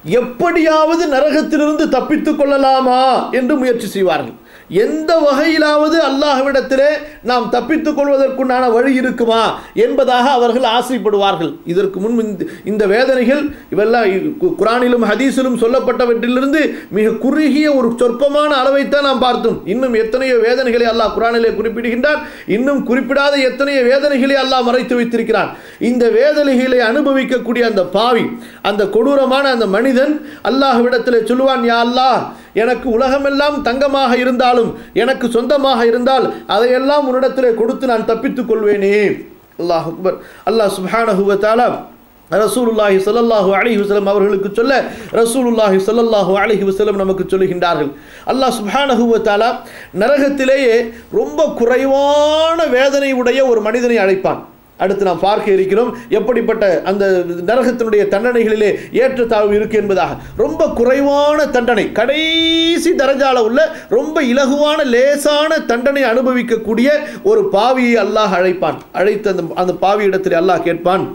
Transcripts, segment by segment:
எப்படியாவது நரகத்திலிருந்து தப்பித்துக் கொள்ளலாமா என்று முயற்சி செய்வார்கள் எந்த வகையிலாவது அல்லாஹ்விடத்திலே நாம் தப்பித்துக் கொள்வதற்குண்டான வழி இருக்குமா என்பதாக அவர்கள் ஆசைப்படுவார்கள் இதற்கு முன் இந்த- இந்த வேதனைகள் இவெல்லாம் கு- குரானிலும் ஹதீஸிலும் சொல்லப்பட்டவற்றிலிருந்து மிக குறுகிய ஒரு சொற்பமான அளவைத்தான் நாம் பார்த்தோம் இன்னும் எத்தனையோ வேதனைகளை அல்லாஹ் குரானிலே குறிப்பிடுகின்றான் இன்னும் குறிப்பிடாத எத்தனையோ வேதனைகளை அல்லாஹ் மறைத்து வைத்திருக்கிறான் இந்த வேதனைகளை அனுபவிக்கக்கூடிய அந்த பாவி அந்த கொடூரமான அந்த மனிதன் அல்லாஹ்விடத்திலே சொல்லுவான் யா அல்லாஹ் எனக்கு உலகமெல்லாம் தங்கமாக இருந்தாலும் எனக்கு சொந்தமாக இருந்தால் அதையெல்லாம் உன்னிடத்திலே கொடுத்து நான் தப்பித்துக் கொள்வேனே அல்லாஹ் அக்பர் அல்லாஹ் சுப்ஹானஹு வ தஆலா ரசூலுல்லாஹி ஸல்லல்லாஹு அலைஹி வஸல்லம் அவர்களுக்கு சொல்ல ரசூலுல்லாஹி ஸல்லல்லாஹு அலைஹி வஸல்லம் நமக்கு சொல்லுகின்றார்கள் அல்லாஹ் சுப்ஹானஹு வ தஆலா நரகத்திலேயே ரொம்ப குறைவான வேதனை உடைய ஒரு மனிதனை அழைப்பான் அடுத்து நாம் பார்க்க இருக்கிறோம் எப்படிப்பட்ட அந்த நரகத்தினுடைய தண்டனைகளிலே ஏற்றத்தாழ்வு இருக்கு என்பதாக ரொம்ப குறைவான தண்டனை கடைசி தரஜால உள்ள ரொம்ப இலகுவான லேசான தண்டனை அனுபவிக்கக்கூடிய ஒரு பாவியை அல்லாஹ் அழைப்பான் அழைத்து அந்த அந்த பாவி இடத்தில் அல்லாஹ் கேட்பான்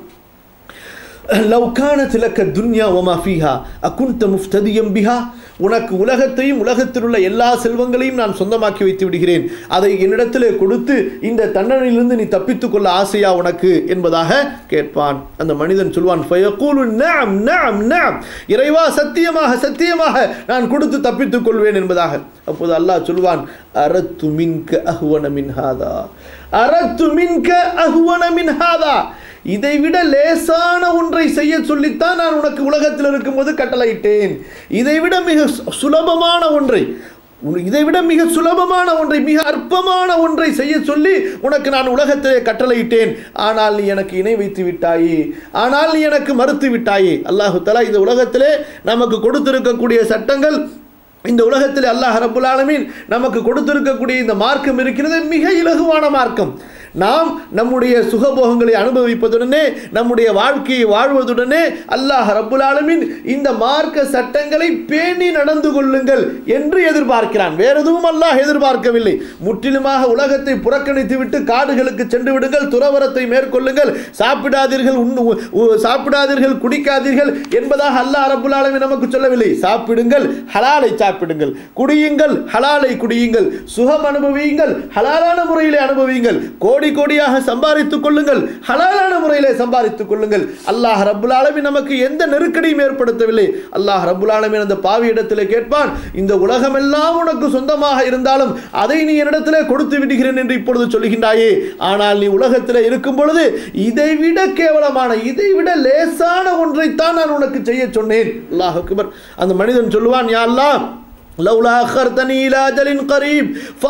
லவ் கானத் லக்க துன்யா வமா ஃபீஹா அகுன்த முஃப்ததியம் பிஹா உனக்கு உலகத்தையும் உலகத்தில் உள்ள எல்லா செல்வங்களையும் நான் சொந்தமாக்கி வைத்து விடுகிறேன் அதை என்னிடத்திலே கொடுத்து இந்த தண்டனையிலிருந்து நீ தப்பித்துக் கொள்ள ஆசையா உனக்கு என்பதாக கேட்பான் அந்த மனிதன் சொல்வான் ஃபயகூலு நஅம் நஅம் நஅம் இறைவா சத்தியமாக சத்தியமாக நான் கொடுத்து தப்பித்துக் கொள்வேன் என்பதாக அப்போது அல்லாஹ் சொல்வான் அரத்து மின்க அஹ்வன மின் ஹாதா அரத்து மின்க அஹ்வன மின் ஹாதா இதைவிட லேசான ஒன்றை செய்ய சொல்லித்தான் நான் உனக்கு உலகத்தில் இருக்கும்போது கட்டளையிட்டேன் இதைவிட மிக சு- சுலபமான ஒன்றை உன்- இதைவிட மிக சுலபமான ஒன்றை மிக அற்பமான ஒன்றை செய்ய சொல்லி உனக்கு நான் உலகத்திலே கட்டளையிட்டேன் ஆனால் நீ எனக்கு இணை வைத்து விட்டாயே ஆனால் நீ எனக்கு மறுத்து விட்டாயே அல்லாஹு தலா இந்த உலகத்திலே நமக்கு கொடுத்திருக்கக்கூடிய சட்டங்கள் இந்த உலகத்தில் அல்லாஹ் ரப்புல் ஆலமீன் நமக்கு கொடுத்திருக்கக்கூடிய இந்த மார்க்கம் இருக்கிறது மிக இலகுவான மார்க்கம் நாம் நம்முடைய சுகபோகங்களை அனுபவிப்பதுடனே நம்முடைய வாழ்க்கையை வாழ்வதுடனே அல்லாஹ் ரப்புல் ஆலமீன் இந்த மார்க்க சட்டங்களை பேணி நடந்து கொள்ளுங்கள் என்று எதிர்பார்க்கிறான் வேற எதுவும் அல்லாஹ் எதிர்பார்க்கவில்லை முற்றிலுமாக உலகத்தை புறக்கணித்து விட்டு காடுகளுக்கு சென்று விடுங்கள் துறவரத்தை மேற்கொள்ளுங்கள் சாப்பிடாதீர்கள் உண்ணு உ- உ- சாப்பிடாதீர்கள் குடிக்காதீர்கள் என்பதாக அல்லாஹ் ரப்புல் ஆலமீன் நமக்கு சொல்லவில்லை சாப்பிடுங்கள் ஹலாலை சாப்பிடுங்கள் குடியுங்கள் ஹலாலை குடியுங்கள் சுகம் அனுபவியுங்கள் ஹலாலான முறையிலே அனுபவியுங்கள் கோடி கோடியாக சம்பாதித்துக் கொள்ளுங்கள் ஹலாலான முறையிலே சம்பாதித்துக் கொள்ளுங்கள் அல்லாஹ் ரப்புல் ஆலமீன் நமக்கு எந்த நெருக்கடியும் ஏற்படுத்தவில்லை அல்லாஹ் ரப்புல் ஆலமீன் அந்த பாவி இடத்திலே கேட்பான் இந்த உலகமெல்லாம் உனக்கு சொந்தமாக இருந்தாலும் அதை நீ என்னிடத்திலே கொடுத்து விடுகிறேன் என்று இப்பொழுது சொல்கின்றாயே ஆனால் நீ உலகத்திலே இருக்கும் பொழுது இதைவிட கேவலமான இதைவிட லேசான ஒன்றைத்தான் நான் உனக்கு செய்ய சொன்னேன் அல்லாஹ் அக்பர் அந்த மனிதன் சொல்லுவான் யா அல்லாஹ் لولا أخرتني إلى أجل قريب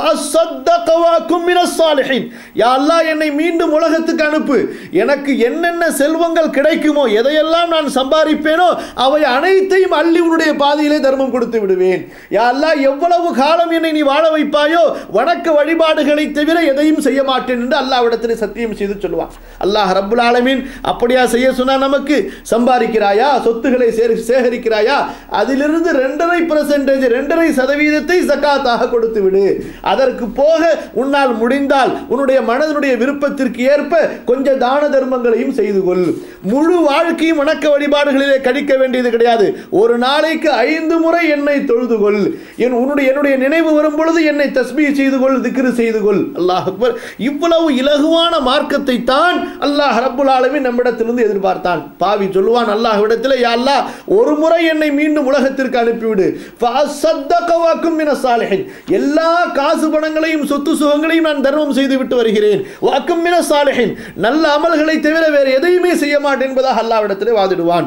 فأصدق وأكن من الصالحين யா அல்லாஹ் என்னை மீண்டும் உலகத்துக்கு அனுப்பு எனக்கு என்னென்ன செல்வங்கள் கிடைக்குமோ எதையெல்லாம் நான் சம்பாதிப்பேனோ அவை அனைத்தையும் அள்ளி உன்னுடைய பாதையிலே தர்மம் கொடுத்து விடுவேன் யா அல்லாஹ் எவ்வளவு காலம் என்னை நீ வாழ வைப்பாயோ வணக்க வழிபாடுகளை தவிர எதையும் செய்ய மாட்டேன் என்று அல்லாஹ்விடத்தில் சத்தியம் செய்து சொல்லுவான் அல்லாஹ் ரப்புல் ஆலமீன் அப்படியா செய்ய சொன்னா நமக்கு சம்பாதிக்கிறாயா சொத்துக்களை சேர- சேகரிக்கிறாயா அதிலிருந்து ரெண்டரை பர்சன்டேஜ் ரெண்டரை சதவீதத்தை சக்காத்தாக கொடுத்து விடு அதற்கு போக உன்னால் முடிந்தால் உன்னுடைய மனதனுடைய விருப்பத்திற்கு ஏற்ப கொஞ்சம் தான தர்மங்களையும் செய்து கொள் முழு வாழ்க்கையும் வணக்க வழிபாடுகளிலே கழிக்க வேண்டியது கிடையாது ஒரு நாளைக்கு ஐந்து முறை என்னை தொழுது கொள் என் உன்னுடைய என்னுடைய நினைவு வரும் பொழுது என்னை தஸ்மீ செய்து கொள் திக்ரு செய்து கொள் அல்லாஹ் அக்பர் இவ்வளவு இலகுவான மார்க்கத்தை தான் அல்லாஹ் ரப்புல் ஆலமீன் நம்மிடத்திலிருந்து எதிர்பார்த்தான் பாவி சொல்லுவான் அல்லாஹ்விடத்தில் யா அல்லாஹ் ஒரு முறை என்னை மீண்டும் உலகத்திற்கு அனுப்பிவிடு ஃபஅஸ்ஸத்தக வஅக்கும் மின சாலிஹின் எல்லா காசு பணங்களையும் சொத்து சுகங்களையும் நான் தர்மம் செய்து விட்டு வருகிறேன் வஅக்கும் மின சாலிஹின் நல்ல அமல்களை தவிர வேறு எதையுமே செய்ய மாட்டேன் என்பதாக அல்லாஹ்விடத்திலே வாதிடுவான்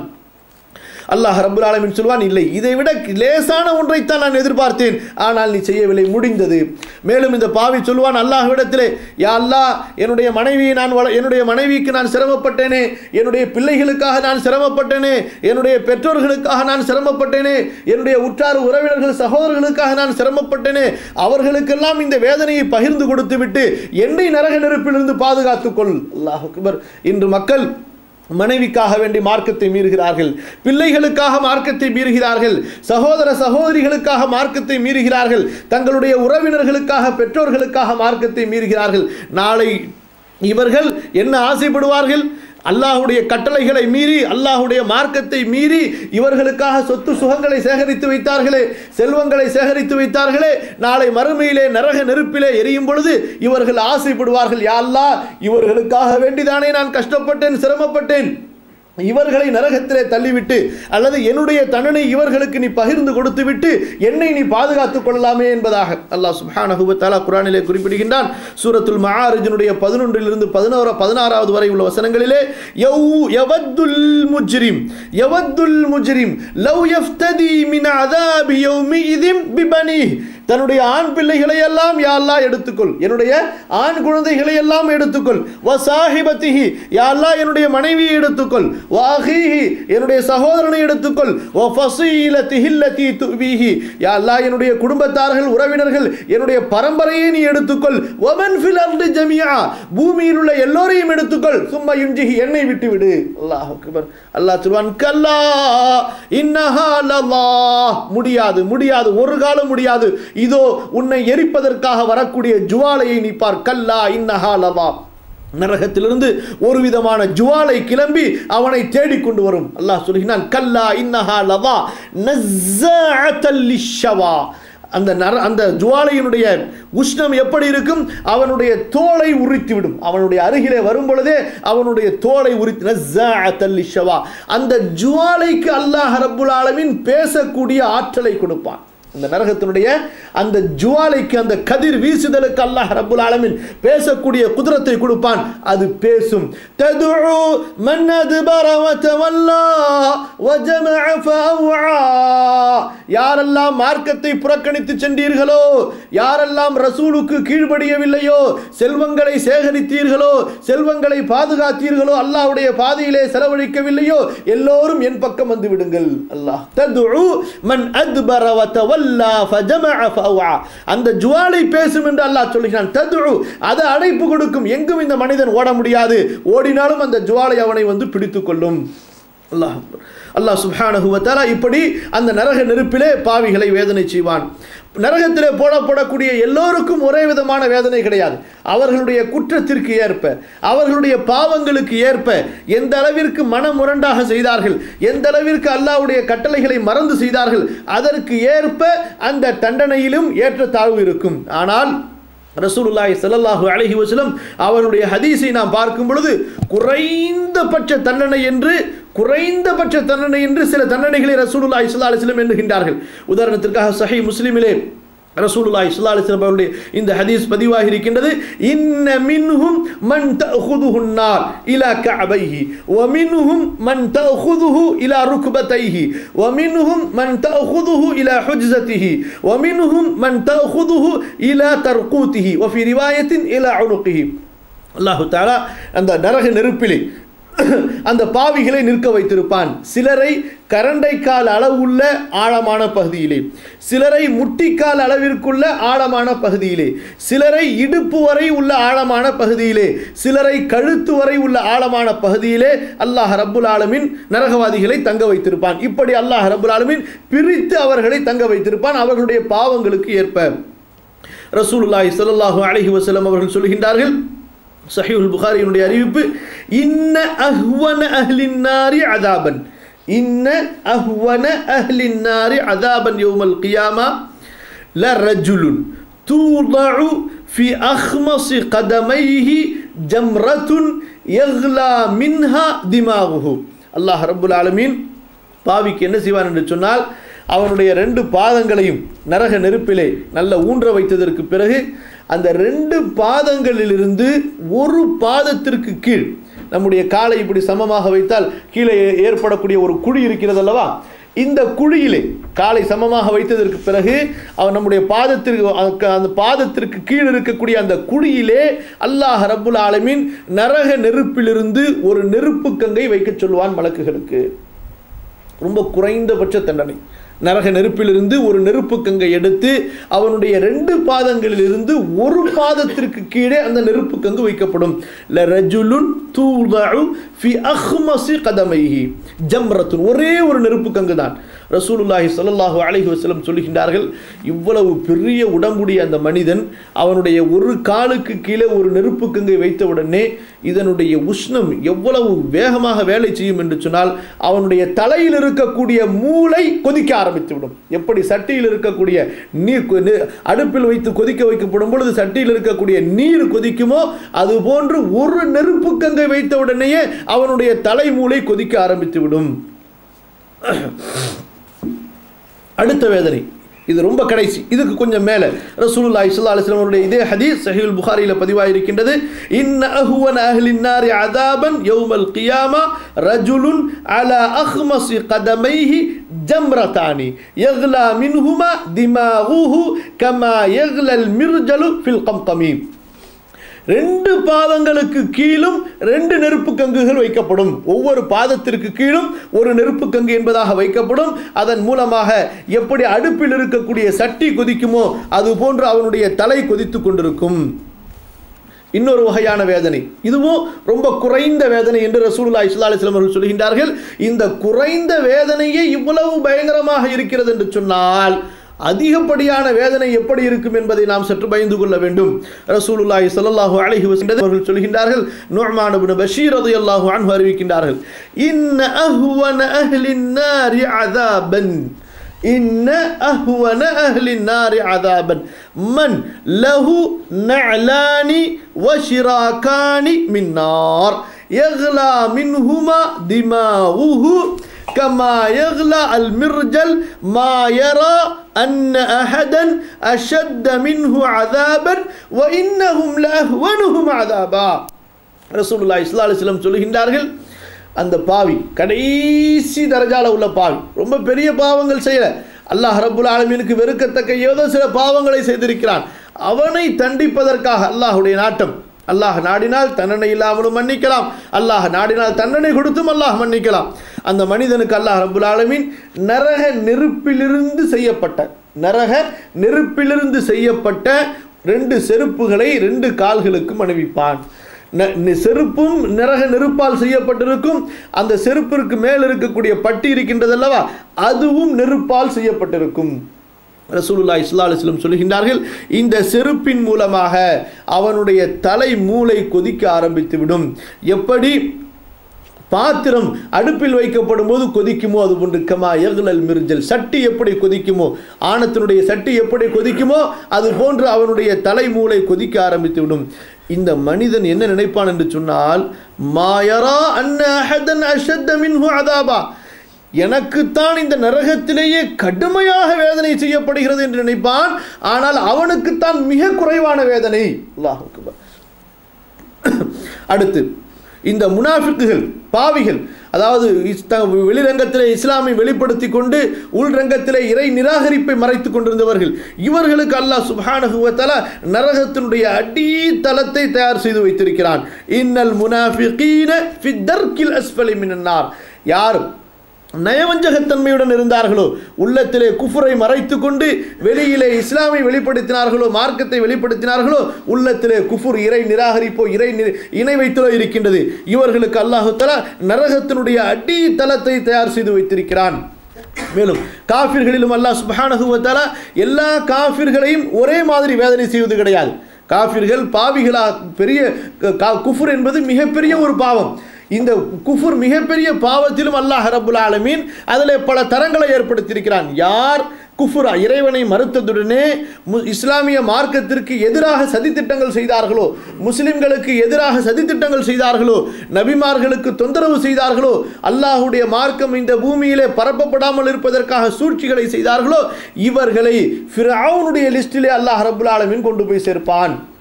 அல்லாஹ் ரப்புல் ஆலமீன் சொல்வான் இல்லை இதை விட லேசான ஒன்றைத்தான் நான் எதிர்பார்த்தேன் ஆனால் நீ செய்யவில்லை முடிந்தது மேலும் இந்த பாவி சொல்வான் அல்லாஹ்விடத்திலே யா அல்லாஹ் என்னுடைய மனைவியை நான் வள என்னுடைய மனைவிக்கு நான் சிரமப்பட்டேனே என்னுடைய பிள்ளைகளுக்காக நான் சிரமப்பட்டேனே என்னுடைய பெற்றோர்களுக்காக நான் சிரமப்பட்டேனே என்னுடைய உற்றார் உறவினர்கள் சகோதரர்களுக்காக நான் சிரமப்பட்டேனே அவர்களுக்கெல்லாம் இந்த வேதனையை பகிர்ந்து கொடுத்து விட்டு என்னை நரக நெருப்பிலிருந்து பாதுகாத்துக்கொள் அல்லாஹ் அக்பர் இன்று மக்கள் மனைவிக்காக வேண்டி மார்க்கத்தை மீறுகிறார்கள் பிள்ளைகளுக்காக மார்க்கத்தை மீறுகிறார்கள் சகோதர சகோதரிகளுக்காக மார்க்கத்தை மீறுகிறார்கள் தங்களுடைய உறவினர்களுக்காக பெற்றோர்களுக்காக மார்க்கத்தை மீறுகிறார்கள் நாளை இவர்கள் என்ன ஆசைப்படுவார்கள் அல்லாஹுடைய கட்டளைகளை மீறி அல்லாஹுடைய மார்க்கத்தை மீறி இவர்களுக்காக சொத்து சுகங்களை சேகரித்து வைத்தார்களே செல்வங்களை சேகரித்து வைத்தார்களே நாளை மறுமையிலே நரக நெருப்பிலே எரியும் பொழுது இவர்கள் ஆசைப்படுவார்கள் யா அல்லாஹ் இவர்களுக்காக வேண்டிதானே நான் கஷ்டப்பட்டேன் சிரமப்பட்டேன் இவர்களை நரகத்திலே தள்ளிவிட்டு அல்லது என்னுடைய தண்டனை இவர்களுக்கு நீ பகிர்ந்து கொடுத்து விட்டு என்னை நீ பாதுகாத்துக் கொள்ளலாமே என்பதாக அல்லாஹ் சுப்ஹானஹு வ தஆலா குர்ஆனிலே குறிப்பிடுகின்றான் சூரத்துல் மஆரிஜினுடைய பதினொன்றிலிருந்து பதினோரு பதினாறாவது வரை உள்ள வசனங்களிலே யௌ யவத்துல் முஜ்ரிம் யவத்துல் முஜ்ரிம் லவ் யஃப்ததி மின் அதாபி யௌமிஇதிம் பிபனிஹ் தன்னுடைய ஆண் பிள்ளைகளை எல்லாம் யா அல்லாஹ் எடுத்துக்கொள் என்னுடைய ஆண் குழந்தைகளை எல்லாம் எடுத்துக்கொள் வ சாஹிபத்திஹி யா அல்லாஹ் என்னுடைய மனைவியை எடுத்துக்கொள் வ அஹீஹி என்னுடைய சகோதரனை எடுத்துக்கொள் வ ஃபஸீலத்திஹி அல்லதி துவிஹி யா அல்லாஹ் என்னுடைய குடும்பத்தார்கள் உறவினர்கள் என்னுடைய பரம்பரையை நீ எடுத்துக்கொள் வமன் ஃபில் அர்தி ஜமியா பூமியில் உள்ள எல்லோரையும் எடுத்துக்கொள் சும்மா யுஞ்சிஹி என்னை விட்டு விடு அல்லாஹ் அக்பர் அல்லாஹ் சொல்வான் கல்லா இன்னஹா லல்லாஹ் முடியாது முடியாது ஒரு காலம் முடியாது இதோ உன்னை எரிப்பதற்காக வரக்கூடிய ஜுவாலையை நீ பார் கல்லா இன்னஹா லல்லா நரகத்திலிருந்து ஒரு விதமான ஜுவாலை கிளம்பி அவனை தேடிக்கொண்டு வரும் அல்லாஹ் சொல்கிறான் கல்லா இன்னஹா லவா நஸ்ஸாஅத்தல் லிஷ்ஷவா அந்த நர அந்த ஜுவாலையினுடைய உஷ்ணம் எப்படி இருக்கும் அவனுடைய தோலை உரித்துவிடும் அவனுடைய அருகிலே வரும் பொழுதே அவனுடைய தோலை உரித்து நஸ்ஸாஅத்தல் லிஷ்ஷவா அந்த ஜுவாலைக்கு அல்லாஹ் ரப்புல் ஆலமீன் பேசக்கூடிய ஆற்றலை கொடுப்பான் அந்த நரகத்தினுடைய அந்த ஜுவாலைக்கு அந்த கதிர் வீசுதலுக்கு அல்லாஹ் ரப்புல் ஆலமீன் பேசக்கூடிய குதிரத்தை கொடுப்பான் அது பேசும் ததுஉ மன் அத்பர வ தவல்லா வ ஜமஅ ஃபஅவஆ யாரெல்லாம் மார்க்கத்தை புறக்கணித்து சென்றீர்களோ யாரெல்லாம் ரசூலுக்கு கீழ்ப்படியவில்லையோ செல்வங்களை சேகரித்தீர்களோ செல்வங்களை பாதுகாத்தீர்களோ அல்லாஹ்வுடைய பாதையிலே செலவழிக்கவில்லையோ எல்லோரும் என் பக்கம் வந்து விடுங்கள் அல்லாஹ் ததுஉ மன் அத்பர வ தவல்லா ஃபஜமஅ ஃபஅவா அந்த ஜுவாலை பேசும் என்று அல்லாஹ் சொல்கிறான் ததுஉ அது அழைப்பு கொடுக்கும் எங்கும் இந்த மனிதன் ஓட முடியாது ஓடினாலும் அந்த ஜுவாலை அவனை வந்து பிடித்துக் கொள்ளும் அல்லாஹ் அக்பர். அல்லாஹ் சுப்ஹானஹு வ தஆலா இப்படி அந்த நரக நெருப்பிலே பாவிகளை வேதனை செய்வான் நரகத்திலே போடப்படக்கூடிய எல்லோருக்கும் ஒரே விதமான வேதனை கிடையாது அவர்களுடைய குற்றத்திற்கு ஏற்ப அவர்களுடைய பாவங்களுக்கு ஏற்ப எந்த அளவிற்கு மனமுரண்டாக செய்தார்கள் எந்த அளவிற்கு அல்லாஹ்வுடைய கட்டளைகளை மறந்து செய்தார்கள் அதற்கு ஏற்ப அந்த தண்டனையிலும் ஏற்றத்தாழ்வு இருக்கும் ஆனால் ரசூலுல்லாஹி ஸல்லல்லாஹு அலைஹி வஸல்லம் அவருடைய ஹதீஸை நாம் பார்க்கும் பொழுது குறைந்தபட்ச தண்டனை என்று குறைந்தபட்ச தண்டனை என்று சில தண்டனைகளை ரசூலுல்லாஹி ஸல்லல்லாஹு அலைஹி வஸல்லம் எண்ணுகின்றார்கள் உதாரணத்திற்காக சஹீஹ் முஸ்லிமிலே ரசூலுல்லாஹி ஸல்லல்லாஹு அலைஹி வஸல்லம் அவருடைய இந்த ஹதீஸ் பதிவாகி இருக்கின்றது இன்ன மின்ஹும் மன் தஅخذஹு النار இலா கஅபைஹி ومنهم من تأخذه إلى ركبتيه ومنهم من تأخذه إلى حجزته ومنهم من تأخذه إلى ترقوته وفي رواية إلى عنقه அல்லாஹு தாலா அந்த நரக நெருப்பிலே அந்த பாவிகளை நிற்க வைத்திருப்பான் சிலரை கரண்டைக்கால் அளவுள்ள ஆழமான பகுதியிலே சிலரை முட்டிக்கால் அளவிற்குள்ள ஆழமான பகுதியிலே சிலரை இடுப்பு வரை உள்ள ஆழமான பகுதியிலே சிலரை கழுத்து வரை உள்ள ஆழமான பகுதியிலே அல்லாஹ் ரப்புல் ஆலமின் நரகவாதிகளை தங்க வைத்திருப்பான் இப்படி அல்லாஹ் ரப்புல் ஆலமின் பிரித்து அவர்களை தங்க வைத்திருப்பான் அவர்களுடைய பாவங்களுக்கு ஏற்ப ரசூலுல்லாஹி ஸல்லல்லாஹு அலைஹி வஸல்லம் அவர்கள் சொல்கின்றார்கள் சஹீஹுல் புகாரியினுடைய அறிவிப்பு இன்ன அஹ்வன அஹ்லின் நாரி அதாபன் இன்ன அஹ்வன அஹ்லின் நாரி அதாபன் யௌமல் கியாமா லரஜுலுன் தூதஉ في أخمص قدميه جمرة يغلى منها دماغه அல்லாஹ் ரப்புல் ஆலமீன் பாவிக்கு என்ன செய்வான் என்று சொன்னால் அவனுடைய ரெண்டு பாதங்களையும் நரக நெருப்பிலே நல்ல ஊன்ற வைத்ததற்கு பிறகு அந்த ரெண்டு பாதங்களிலிருந்து ஒரு பாதத்திற்கு கீழ் நம்முடைய காலை இப்படி சமமாக வைத்தால் கீழே ஏ- ஏற்படக்கூடிய ஒரு குழி இருக்கிறது அல்லவா இந்த குழியிலே காலை சமமாக வைத்ததற்கு பிறகு அவன் நம்முடைய பாதத்திற்கு அதுக்கு- அந்த பாதத்திற்கு கீழ் இருக்கக்கூடிய அந்த குழியிலே அல்லாஹ் ரப்புல் ஆலமீன் நரக நெருப்பிலிருந்து ஒரு நெருப்பு கங்கை வைக்கச் சொல்வான் மலக்குகளுக்கு ரொம்ப குறைந்தபட்ச தண்டனை நரக நெருப்பிலிருந்து ஒரு நெருப்பு கங்கை எடுத்து அவனுடைய ரெண்டு பாதங்களிலிருந்து ஒரு பாதத்திற்கு கீழே அந்த நெருப்பு கங்கு வைக்கப்படும் லரஜுலுன் தூதஉ ஃபி அஹ்மஸி கதமைஹி ஜம்ரத்துன் ஒரே ஒரு நெருப்பு கங்கு தான் ரசூலுல்லாஹி ஸல்லல்லாஹு அலைஹி வஸல்லம் சொல்லுகின்றார்கள் இவ்வளவு பெரிய உடம்புடைய அந்த மனிதன் அவனுடைய ஒரு காலுக்கு கீழே ஒரு நெருப்பு கங்கை வைத்தவுடனே இதனுடைய உஷ்ணம் எவ்வளவு வேகமாக வேலை செய்யும் என்று சொன்னால் அவனுடைய தலையில் இருக்கக்கூடிய மூளை கொதிக்க ஆரம்பித்துவிடும் எப்படி சட்டியில் இருக்கக்கூடிய நீர் கொ- நி- அடுப்பில் வைத்து கொதிக்க வைக்கப்படும் பொழுது சட்டியில் இருக்கக்கூடிய நீர் கொதிக்குமோ அது போன்று ஒரு நெருப்பு கங்கை வைத்த உடனேயே அவனுடைய தலை மூளை கொதிக்க ஆரம்பித்துவிடும் அடுத்த வேதனை இது ரொம்ப கடைசி இதுக்கு கொஞ்சம் மேலே ரசூலுல்லாஹி ஸல்லல்லாஹு அலைஹி வஸல்லம் அவருடைய இதே ஹதீஸ் சஹீஹுல் புகாரியில் பதிவாயிருக்கின்றது இன்ன அஹ்வன அஹ்லின் நாரி அதாபன் யௌமல் கியாமா ரஜுலுன் அலா அஹ்மஸி கதமைஹி ஜம்ரதானி யக்லா மின்ஹுமா திமாகுஹு கமா யக்லல் மிர்ஜலு ஃபில் கம்கமீம் ரெண்டு பாதங்களுக்கு கீழும் ரெண்டு நெருப்பு கங்குகள் வைக்கப்படும் ஒவ்வொரு பாதத்திற்கு கீழும் ஒரு நெருப்பு கங்கு என்பதாக வைக்கப்படும் அதன் மூலமாக எப்படி அடுப்பில் இருக்கக்கூடிய சட்டி கொதிக்குமோ அது போன்று அவனுடைய தலை கொதித்து கொண்டிருக்கும் இன்னொரு வகையான வேதனை இதுவும் ரொம்ப குறைந்த வேதனை என்று ரசூலுல்லாஹி ஸல்லல்லாஹு அலைஹி வஸல்லம் அவர்கள் சொல்கின்றார்கள் இந்த குறைந்த வேதனையே இவ்வளவு பயங்கரமாக இருக்கிறது என்று சொன்னால் அதிகப்படியான வேதனை எப்படி இருக்கும் என்பதை நாம் சற்று பயந்து கொள்ள வேண்டும் ரசூலுல்லாஹி ஸல்லல்லாஹு அலைஹி வஸல்லம் அவர்கள் சொல்கின்றார்கள் நுஅமான் இப்னு பஷீர் ரலியல்லாஹு அன்ஹு அறிவிக்கின்றார்கள் இன்ன அஹ்வன அஹ்லின் நாரி அதாபன் إن أهون أهل النار عذابا من له نعلان وشراكان من نار يغلى منهما دماغه كما يغلى المرجل ما يرى أن أحدا أشد منه عذابا وإنهم لأهونهم عذابا رسول الله صلى الله عليه وسلم சொல்லுகின்றார்கள் அந்த பாவி கடைசி தரஜால உள்ள பாவி ரொம்ப பெரிய பாவங்கள் செய்யல அல்லாஹ் ரப்புல் ஆலமீனுக்கு வெறுக்கத்தக்க ஏதோ சில பாவங்களை செய்திருக்கிறான் அவனை தண்டிப்பதற்காக அல்லாஹ்வுடைய நாட்டம் அல்லாஹ் நாடினால் தண்டனை இல்லாமலும் மன்னிக்கலாம் அல்லாஹ் நாடினால் தண்டனை கொடுத்தும் அல்லாஹ் மன்னிக்கலாம் அந்த மனிதனுக்கு அல்லாஹ் ரப்புல் ஆலமீன் நரக நெருப்பிலிருந்து செய்யப்பட்ட நரக நெருப்பிலிருந்து செய்யப்பட்ட ரெண்டு செருப்புகளை ரெண்டு கால்களுக்கும் அணிவிப்பான் ந- நி- செருப்பும் நிறக நெருப்பால் செய்யப்பட்டிருக்கும் அந்த செருப்பிற்கு மேல் இருக்கக்கூடிய பட்டி இருக்கின்றது அல்லவா அதுவும் நெருப்பால் செய்யப்பட்டிருக்கும் ரசூலுல்லாஹி ஸல்லல்லாஹு அலைஹி வஸல்லம் சொல்கின்றார்கள் இந்த செருப்பின் மூலமாக அவனுடைய தலை மூளை கொதிக்க ஆரம்பித்து விடும் எப்படி பாத்திரம் அடுப்பில் வைக்கப்படும் போது கொதிக்குமோ அது போன்று கமா எகுலல் மிர்ஜல் சட்டி எப்படி கொதிக்குமோ ஆணத்தினுடைய சட்டி எப்படி கொதிக்குமோ அது போன்று அவனுடைய தலைமூளை கொதிக்க ஆரம்பித்து விடும் இந்த மனிதன் என்ன நினைப்பான் என்று சொன்னால் மாயரா அன்ன அஹதன் அஷத்த மின்ஹு அதாபா எனக்குத்தான் இந்த நரகத்திலேயே கடுமையாக வேதனை செய்யப்படுகிறது என்று நினைப்பான் ஆனால் அவனுக்குத்தான் மிக குறைவான வேதனை அல்லாஹ் அக்பர் அடுத்து இந்த முனாஃபிக்குகள் பாவிகள் அதாவது இஸ்- த- வெளிரங்கத்திலே இஸ்லாமை வெளிப்படுத்தி கொண்டு உள்ரங்கத்திலே இறை நிராகரிப்பை மறைத்துக் கொண்டிருந்தவர்கள் இவர்களுக்கு அல்லாஹ் சுப்ஹானஹு வ தஆலா நரகத்தினுடைய அடித்தளத்தை தயார் செய்து வைத்திருக்கிறான் இன்னல் முனாஃபிகீன ஃபி தர்க்கில் அஸ்ஃபலி மினன் நார் யாரும் நயவஞ்சகத்தன்மையுடன் இருந்தார்களோ உள்ளத்திலே குஃபரை மறைத்து கொண்டு வெளியிலே இஸ்லாமை வெளிப்படுத்தினார்களோ மார்க்கத்தை வெளிப்படுத்தினார்களோ உள்ளத்திலே குஃபுர் இறை நிராகரிப்போ இறை நி- இணை வைத்தலோ இருக்கின்றது இவர்களுக்கு அல்லாஹு தஆலா நரகத்தினுடைய அடி தளத்தை தயார் செய்து வைத்திருக்கிறான் மேலும் காஃபிர்களிலும் அல்லாஹ் சுப்ஹானஹு வ தஆலா எல்லா காஃபிர்களையும் ஒரே மாதிரி வேதனை செய்வது கிடையாது காஃபிர்கள் பாவிகளா பெரிய க- கா- குஃபுர் என்பது மிகப்பெரிய ஒரு பாவம் இந்த குஃபுர் மிகப்பெரிய பாவத்திலும் அல்லாஹ் ரப்புல் ஆலமீன் அதில் பல தரங்களை ஏற்படுத்தியிருக்கிறான் யார் குஃபுரா இறைவனை மறுத்ததுடனே மு- இஸ்லாமிய மார்க்கத்திற்கு எதிராக சதித்திட்டங்கள் செய்தார்களோ முஸ்லிம்களுக்கு எதிராக சதித்திட்டங்கள் செய்தார்களோ நபிமார்களுக்கு தொந்தரவு செய்தார்களோ அல்லாஹுடைய மார்க்கம் இந்த பூமியிலே பரப்பப்படாமல் இருப்பதற்காக சூழ்ச்சிகளை செய்தார்களோ இவர்களை ஃபிரௌனுடைய லிஸ்டிலே அல்லாஹ் ரப்புல் ஆலமீன் கொண்டு போய் சேர்ப்பான்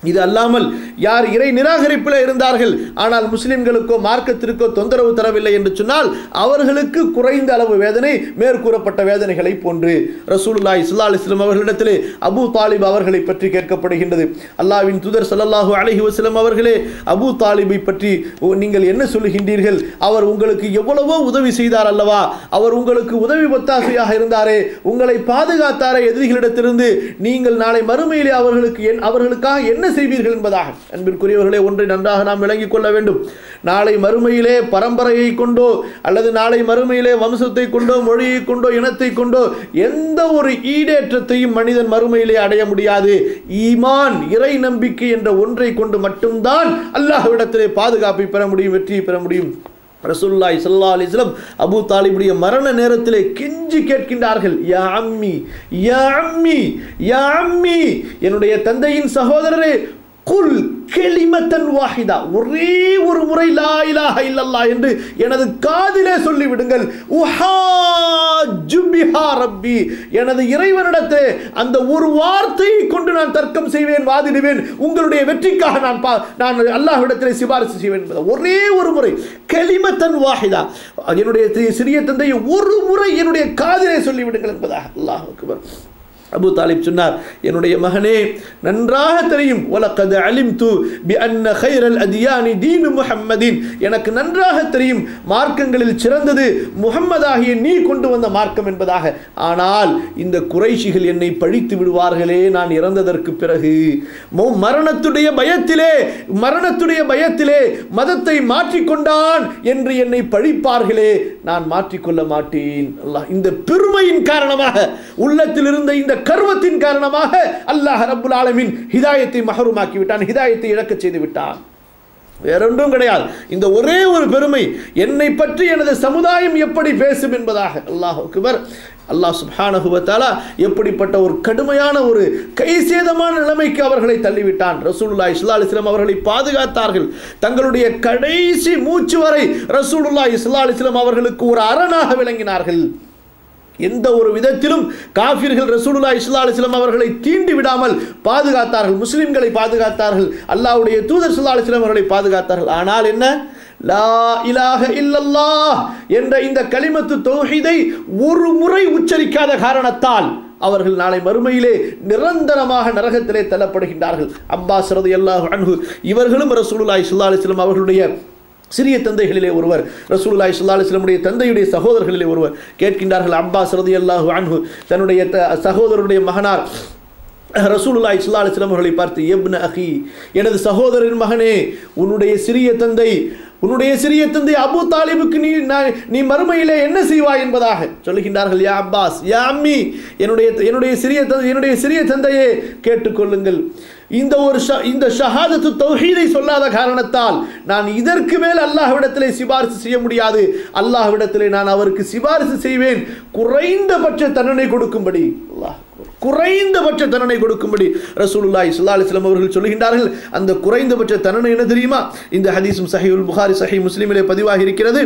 இது அல்லாமல் யார் இறை நிராகரிப்பில் இருந்தார்கள் ஆனால் முஸ்லிம்களுக்கோ மார்க்கத்திற்கோ தொந்தரவு தரவில்லை என்று சொன்னால் அவர்களுக்கு குறைந்த அளவு வேதனை மேற்கூறப்பட்ட வேதனைகளை போன்று ரசூலுல்லாஹி ஸல்லல்லாஹு அலைஹி வஸல்லம் அவர்களிடத்திலே அபூ தாலிப் அவர்களை பற்றி கேட்கப்படுகின்றது அல்லாஹ்வின் தூதர் ஸல்லல்லாஹு அலைஹி வஸல்லம் அவர்களே அபூ தாலிபை பற்றி நீங்கள் என்ன சொல்லுகின்றீர்கள் அவர் உங்களுக்கு எவ்வளவோ உதவி செய்தார் அல்லவா அவர் உங்களுக்கு உதவி ஒத்தாசையாக இருந்தாரே உங்களை பாதுகாத்தாரே எதிரிகளிடத்திலிருந்து நீங்கள் நாளை மறுமையிலே அவர்களுக்கு என் அவர்களுக்காக என்ன செய்வீர்கள் என்பதாக அன்பிற்குரியவர்களே ஒன்றை நன்றாக நாம் விளங்கிக் கொள்ள வேண்டும் நாளை மறுமையிலே பரம்பரையை கொண்டோ அல்லது நாளை மறுமையிலே வம்சத்தை கொண்டோ மொழியை கொண்டோ இனத்தை கொண்டோ எந்த ஒரு ஈடேற்றத்தையும் மனிதன் மறுமையிலே அடைய முடியாது ஈமான் இறை நம்பிக்கை என்ற ஒன்றை கொண்டு மட்டும்தான் அல்லாஹ்விடத்திலே பாதுகாப்பை பெற முடியும் வெற்றியை பெற முடியும் ரசூலுல்லாஹி ஸல்லல்லாஹு அலைஹி வஸல்லம் அபூ தாலிபுடைய மரண நேரத்திலே கெஞ்சி கேட்கின்றார்கள் யா அம்மி யா அம்மி யா அம்மி என்னுடைய தந்தையின் சகோதரரே குல் கெளிமத்தன் வாஹிதா ஒரே ஒரு முறை லா இலாஹ இல்லல்லாஹ் என்று எனது காதிலே சொல்லிவிடுங்கள் உஹாஜ்ஜு பிஹா ரப்பி எனது இறைவனிடத்தே அந்த ஒரு வார்த்தையை கொண்டு நான் தர்க்கம் செய்வேன் வாதிடுவேன் உங்களுடைய வெற்றிக்காக நான் பா நான் அல்லாஹ்விடத்திலே சிபாரிசு செய்வேன் என்பதா. ஒரே ஒரு முறை கெளிமத்தன் வாஹிதா என்னுடைய தி- சிறிய தந்தையை ஒரு முறை என்னுடைய காதிலே சொல்லிவிடுங்கள் என்பதாக அல்லாஹ் அக்பர் அபு தாலிப் சொன்னார் என்னுடைய மகனே நன்றாக தெரியும் வலக்கது அலிம் து பி அன்ன ஹைரல் அதியானி தீனு முஹம்மதின் எனக்கு நன்றாக தெரியும் மார்க்கங்களில் சிறந்தது முஹம்மதாகிய நீ கொண்டு வந்த மார்க்கம் என்பதாக ஆனால் இந்த குறைஷிகள் என்னை பழித்து விடுவார்களே நான் இறந்ததற்கு பிறகு மௌ- மரணத்துடைய பயத்திலே மரணத்துடைய பயத்திலே மதத்தை மாற்றிக்கொண்டான் என்று என்னை பழிப்பார்களே நான் மாற்றிக்கொள்ள மாட்டேன் அல்லாஹ் இந்த பெருமையின் காரணமாக உள்ளத்தில் இருந்த இந்த கர்வத்தின் காரணமாக அல்லாஹ் ரப்புல் ஆலமீன் ஹிதாயத்தை மஹரூமாக்கி விட்டான் ஹிதாயத்தை இழக்கச் செய்து விட்டான் வேறொன்றும் கிடையாது இந்த ஒரே ஒரு பெருமை என்னை பற்றி எனது சமுதாயம் எப்படி பேசும் என்பதாக அல்லாஹ் அக்பர் அல்லாஹ் சுப்ஹானஹு வ தஆலா எப்படிப்பட்ட ஒரு கடுமையான ஒரு கைசேதமான நிலைமைக்கு அவர்களை தள்ளிவிட்டான் ரசூலுல்லாஹி ஸல்லல்லாஹு அலைஹி வஸல்லம் அவர்களை பாதுகாத்தார்கள் தங்களுடைய கடைசி மூச்சு வரை ரசூலுல்லாஹி ஸல்லல்லாஹு அலைஹி வஸல்லம் அவர்களுக்கு ஒரு அரணாக விளங்கினார்கள் எந்த ஒரு விதத்திலும் காஃபிர்கள் ரசூலுல்லாஹி ஸல்லல்லாஹு அலைஹி வஸல்லம் அவர்களை தீண்டி விடாமல் பாதுகாத்தார்கள் முஸ்லிம்களை பாதுகாத்தார்கள் அல்லாஹ்வுடைய தூதர் ஸல்லல்லாஹு அலைஹி வஸல்லம் அவர்களை பாதுகாத்தார்கள் ஆனால் என்ன லா இலாஹ இல்லல்லாஹ் என்ற இந்த கலிமத்து தௌஹீதை ஒரு முறை உச்சரிக்காத காரணத்தால் அவர்கள் நாளை மறுமையிலே நிரந்தரமாக நரகத்திலே தள்ளப்படுகின்றார்கள் அப்பாஸ் ரலியல்லாஹு அன்ஹு இவர்களும் ரசூலுல்லாஹி ஸல்லல்லாஹு அலைஹி வஸல்லம் அவர்களுடைய சிறிய தந்தைகளிலே ஒருவர் ரசூலுல்லாஹி ஸல்லல்லாஹு அலைஹி வஸல்லமுடைய தந்தையுடைய சகோதரர்களிலே ஒருவர் கேட்கின்றார்கள் அப்பாஸ் ரலியல்லாஹு அன்ஹு தன்னுடைய த- சகோதரருடைய மகனார் ரசூலுல்லாஹி ஸல்லல்லாஹு அலைஹி வஸல்லம் அவர்களை பார்த்து எப்ன அஹி எனது சகோதரரின் மகனே உன்னுடைய சிறிய தந்தை உன்னுடைய சிறிய தந்தை அபூ தாலிபுக்கு நீ நான் நீ மறுமையிலே என்ன செய்வாய் என்பதாக சொல்லுகின்றார்கள் யா அப்பாஸ் யா அம்மி என்னுடைய என்னுடைய சிறிய தந்தை என்னுடைய சிறிய தந்தையே கேட்டுக்கொள்ளுங்கள் இந்த ஒரு ஷ- இந்த ஷஹாதத்து தௌஹீதை சொல்லாத காரணத்தால் நான் இதற்கு மேல் அல்லாஹ்விடத்திலே சிபாரிசு செய்ய முடியாது அல்லாஹ்விடத்திலே நான் அவருக்கு சிபாரிசு செய்வேன் குறைந்தபட்ச தண்டனை கொடுக்கும்படி அல்லாஹ் குறைந்தபட்ச தண்டனை கொடுக்கும்படி ரசூலுல்லாஹி ஸல்லல்லாஹு அலைஹி வஸல்லம் அவர்கள் சொல்லுகின்றார்கள் அந்த குறைந்தபட்ச தண்டனை என்ன தெரியுமா இந்த ஹதீஸும் சஹீஹுல் புகாரி சஹீஹ் முஸ்லிமிலே பதிவாகி இருக்கிறது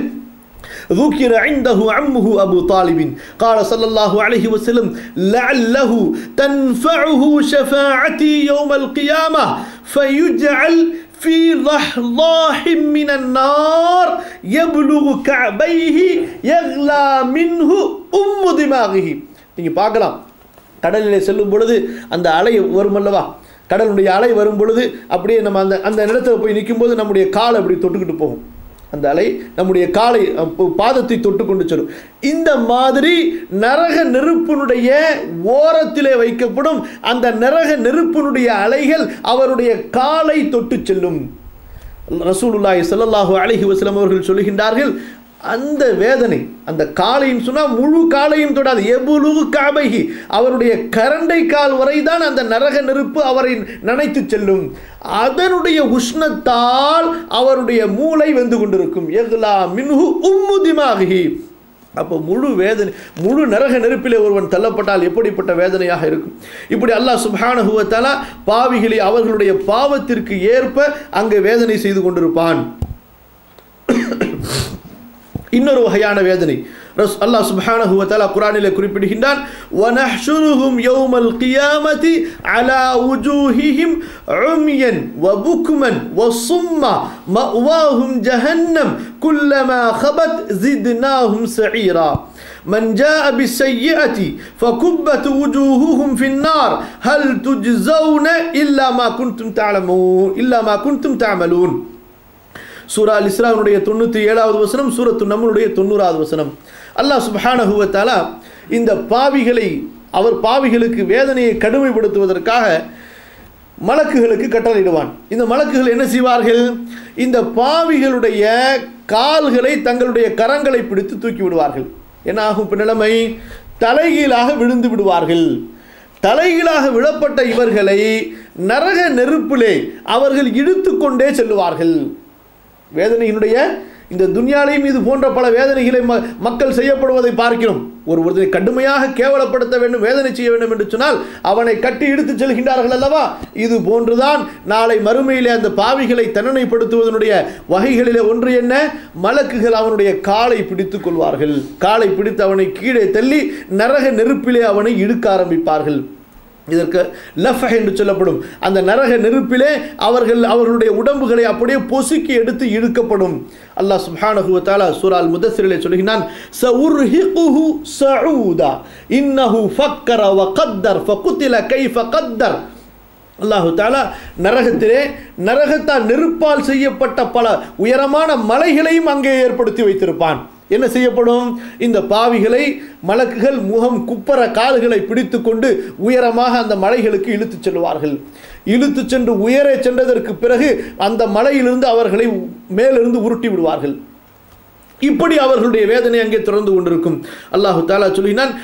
ذكر عنده عمه أبو طالب قال صلى الله عليه وسلم لعله تنفعه شفاعتي يوم القيامة فيجعل في ضحضاح من النار يبلغ كعبيه يغلى منه أم دماغه நீங்க பார்க்கலாம் கடலிலே செல்லும் பொழுது அந்த அலை வரும் அல்லவா கடலுடைய அலை வரும் பொழுது அப்படியே நம்ம அந்த அந்த நிலத்தில் போய் நிற்கும்போது நம்முடைய கால் அப்படி தொட்டுக்கிட்டு போகும் அந்த அலை நம்முடைய காலை அப்போ பாதத்தை தொட்டு கொண்டு செல்லும் இந்த மாதிரி நரக நெருப்பினுடைய ஓரத்திலே வைக்கப்படும் அந்த நரக நெருப்பினுடைய அலைகள் அவருடைய காலை தொட்டு செல்லும் ரசூலுல்லாஹி ஸல்லல்லாஹு அலைஹி வஸல்லம் அவர்கள் சொல்லுகின்றார்கள் அந்த வேதனை அந்த காலையும் சொன்னால் முழு காலையும் தொடாது எபுலு காபைகி அவருடைய கரண்டை கால் வரைதான் அந்த நரக நெருப்பு அவரை நனைத்து செல்லும் அதனுடைய உஷ்ணத்தால் அவருடைய மூளை வெந்து கொண்டிருக்கும் எகுலா மின்ஹு உம்மு திமாகி அப்போ முழு வேதனை முழு நரக நெருப்பிலே ஒருவன் தள்ளப்பட்டால் எப்படிப்பட்ட வேதனையாக இருக்கும் இப்படி அல்லாஹ் சுப்ஹானஹு வ தஆலா பாவிகளை அவர்களுடைய பாவத்திற்கு ஏற்ப அங்கே வேதனை செய்து கொண்டிருப்பான் இன்னொரு வகையான வேதனை ரஸ் அல்லாஹ் சுப்ஹானஹு வ தஆலா குர்ஆனிலே குறிப்பிடுகின்றான் வனஹ்ஷுருஹும் யௌமல் கியாமதி அலா வுஜூஹிஹிம் உம்யன் வ புக்மன் வ சும்மா மஅவாஹும் ஜஹன்னம் குல்லமா خبت زدناهم سعيرا من جاء بالسيئة فكبت وجوههم في النار هل تجزون إلا ما كنتم تعلمون إلا ما كنتم تعملون சூரா அல் இஸ்ராவுடைய தொண்ணூற்றி ஏழாவது வசனம் சூரத்து நம்மளுடைய தொண்ணூறாவது வசனம் அல்லாஹ் சுபஹானஹுவத்தாலா இந்த பாவிகளை அவர் பாவிகளுக்கு வேதனையை கடுமைப்படுத்துவதற்காக மலக்குகளுக்கு கட்டளையிடுவான் இந்த மலக்குகள் என்ன செய்வார்கள் இந்த பாவிகளுடைய கால்களை தங்களுடைய கரங்களை பிடித்து தூக்கி விடுவார்கள் என்ன ஆகும் இப்ப நிலைமை தலைகீழாக விழுந்து விடுவார்கள் தலைகீழாக விழப்பட்ட இவர்களை நரக நெருப்பிலே அவர்கள் இழுத்து கொண்டே செல்லுவார்கள் வேதனையினுடைய இந்த துன்யாலையும் இது போன்ற பல வேதனைகளை ம மக்கள் செய்யப்படுவதை பார்க்கிறோம் ஒரு ஒருத்தரை கடுமையாக கேவலப்படுத்த வேண்டும் வேதனை செய்ய வேண்டும் என்று சொன்னால் அவனை கட்டி இழுத்துச் செல்கின்றார்கள் அல்லவா இது போன்றுதான் நாளை மறுமையிலே அந்த பாவிகளை தண்டனைப்படுத்துவதனுடைய வகைகளிலே ஒன்று என்ன மலக்குகள் அவனுடைய காலை பிடித்துக் கொள்வார்கள் காலை பிடித்து அவனை கீழே தள்ளி நரக நெருப்பிலே அவனை இழுக்க ஆரம்பிப்பார்கள் இதற்கு லஃப் என்று சொல்லப்படும் அந்த நரக நெருப்பிலே அவர்கள் அவர்களுடைய உடம்புகளை அப்படியே பொசுக்கி எடுத்து இழுக்கப்படும் அல்லாஹ் சுப்ஹானஹு வ தஆலா சூரா அல் முதஸ்ஸிரிலே சொல்கிறான் சஉர்ஹிகுஹு சஊதா இன்னஹு ஃபக்கர வ கத்தர் ஃபகுத்தில கைஃப கத்தர் அல்லாஹு தாலா நரகத்திலே நரகத்தால் நெருப்பால் செய்யப்பட்ட பல உயரமான மலைகளையும் அங்கே ஏற்படுத்தி வைத்திருப்பான் என்ன செய்யப்படும் இந்த பாவிகளை மலக்குகள் முகம் குப்பர கால்களை பிடித்து கொண்டு உயரமாக அந்த மலைகளுக்கு இழுத்துச் செல்வார்கள் இழுத்து சென்று உயரே சென்றதற்கு பிறகு அந்த மலையிலிருந்து அவர்களை மேலிருந்து உருட்டி விடுவார்கள் இப்படி அவர்களுடைய வேதனை அங்கே தொடர்ந்து கொண்டிருக்கும் அல்லாஹு தாலா சொல்லினான்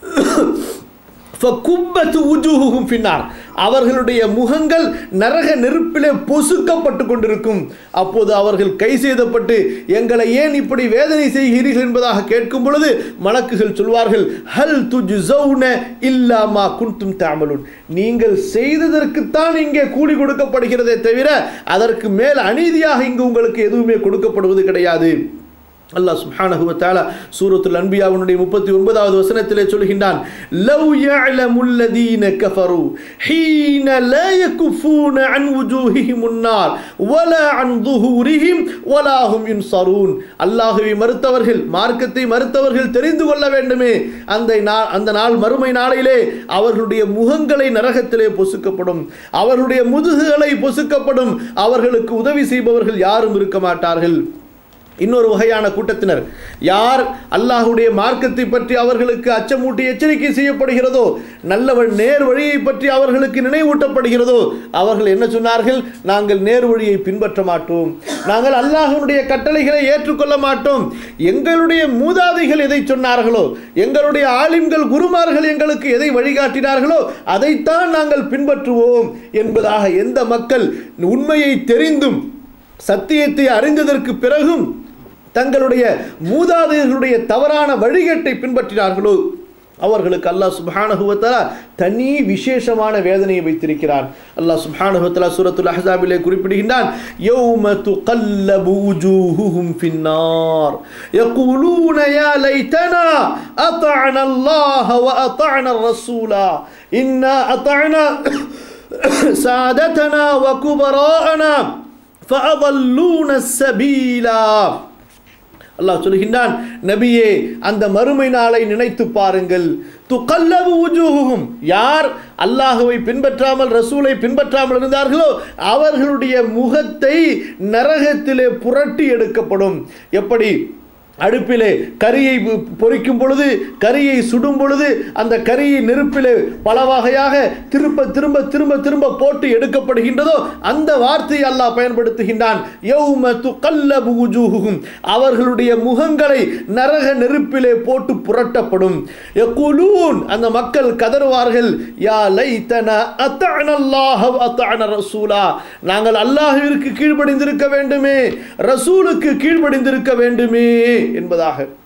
ஃபகுப்பத்து உஜூஹுகும் பின்னார் அவர்களுடைய முகங்கள் நரக நெருப்பிலே பொசுக்கப்பட்டு கொண்டிருக்கும் அப்போது அவர்கள் கை செய்தப்பட்டு எங்களை ஏன் இப்படி வேதனை செய்கிறீர்கள் என்பதாக கேட்கும் பொழுது மலக்குகள் சொல்வார்கள் ஹல் துஜ்ஸௌன இல்லாமா குன்தும் தாமலுன் நீங்கள் செய்ததற்குத்தான் இங்கே கூலி கொடுக்கப்படுகிறதே தவிர அதற்கு மேல் அநீதியாக இங்கு உங்களுக்கு எதுவுமே கொடுக்கப்படுவது கிடையாது அல்லாஹ் சுப்ஹானஹு வ தஆலா சூரத்துல் அன்பியாவுடைய முப்பத்தி ஒன்பதாவது வசனத்திலே சொல்கின்றான் லவ் யஅலமுல் லதீன கஃபரு ஹீன லா யகுஃபூன அன் வுஜூஹிஹிம் النار ولا عن ظهورهم ولا هم ينصرون அல்லாஹ்வை மறுத்தவர்கள் மார்க்கத்தை மறுத்தவர்கள் தெரிந்து கொள்ள வேண்டுமே அந்த நாள் அந்த நாள் மறுமை நாளிலே அவர்களுடைய முகங்களை நரகத்திலே பொசுக்கப்படும் அவர்களுடைய முதுகுகளை பொசுக்கப்படும் அவர்களுக்கு உதவி செய்பவர்கள் யாரும் இருக்க மாட்டார்கள் இன்னொரு வகையான கூட்டத்தினர் யார் அல்லாஹுடைய மார்க்கத்தை பற்றி அவர்களுக்கு அச்சமூட்டி எச்சரிக்கை செய்யப்படுகிறதோ நல்லவன் நேர் வழியை பற்றி அவர்களுக்கு நினைவூட்டப்படுகிறதோ அவர்கள் என்ன சொன்னார்கள் நாங்கள் நேர் வழியை பின்பற்ற மாட்டோம் நாங்கள் அல்லாஹனுடைய கட்டளைகளை ஏற்றுக்கொள்ள மாட்டோம் எங்களுடைய மூதாதைகள் எதை சொன்னார்களோ எங்களுடைய ஆலிம்கள் குருமார்கள் எங்களுக்கு எதை வழிகாட்டினார்களோ அதைத்தான் நாங்கள் பின்பற்றுவோம் என்பதாக எந்த மக்கள் உண்மையை தெரிந்தும் சத்தியத்தை அறிந்ததற்கு பிறகும் தங்களுடைய மூதாதையர்களுடைய தவறான வழிகேட்டை பின்பற்றினார்களோ அவர்களுக்கு அல்லாஹ் சுப்ஹானஹுவத்தலா தனி விசேஷமான வேதனையை வைத்திருக்கிறான் அல்லாஹ் சுப்ஹானஹுவத்தலா சூரத்துல் அஹ்ஸாபிலே குறிப்பிடுகின்றான் யௌம துகல்லபு வஜூஹுஹும் ஃபின்னார் யகூலூன யா லைத்தனா அطعنا الله وأطعنا الرسول إنا أطعنا سادتنا وكبراءنا فأضلون السبيلا அல்லாஹ் சொல்கின்றான் நபியே அந்த மறுமை நாளை நினைத்து பாருங்கள் துக்கல்லவு உஜூகும் யார் அல்லாஹுவை பின்பற்றாமல் ரசூலை பின்பற்றாமல் இருந்தார்களோ அவர்களுடைய முகத்தை நரகத்திலே புரட்டி எடுக்கப்படும் எப்படி அடுப்பிலே கரியை பொ- பொரிக்கும் பொழுது கரியை சுடும் பொழுது அந்த கரியை நெருப்பிலே பல வகையாக திரும்ப திரும்ப திரும்ப திரும்ப போட்டு எடுக்கப்படுகின்றதோ அந்த வார்த்தையை அல்லாஹ் பயன்படுத்துகின்றான் யௌம துகல்லபு வுஜூஹுகும் அவர்களுடைய முகங்களை நரக நெருப்பிலே போட்டு புரட்டப்படும் யகுலூன் அந்த மக்கள் கதறுவார்கள் யா லைத்தன அத்தஅன அல்லாஹ் வ அத்தஅன ரசூலா நாங்கள் அல்லாஹ்விற்கு கீழ்ப்படிந்திருக்க வேண்டுமே ரசூலுக்கு கீழ்ப்படிந்திருக்க வேண்டுமே என்பதாக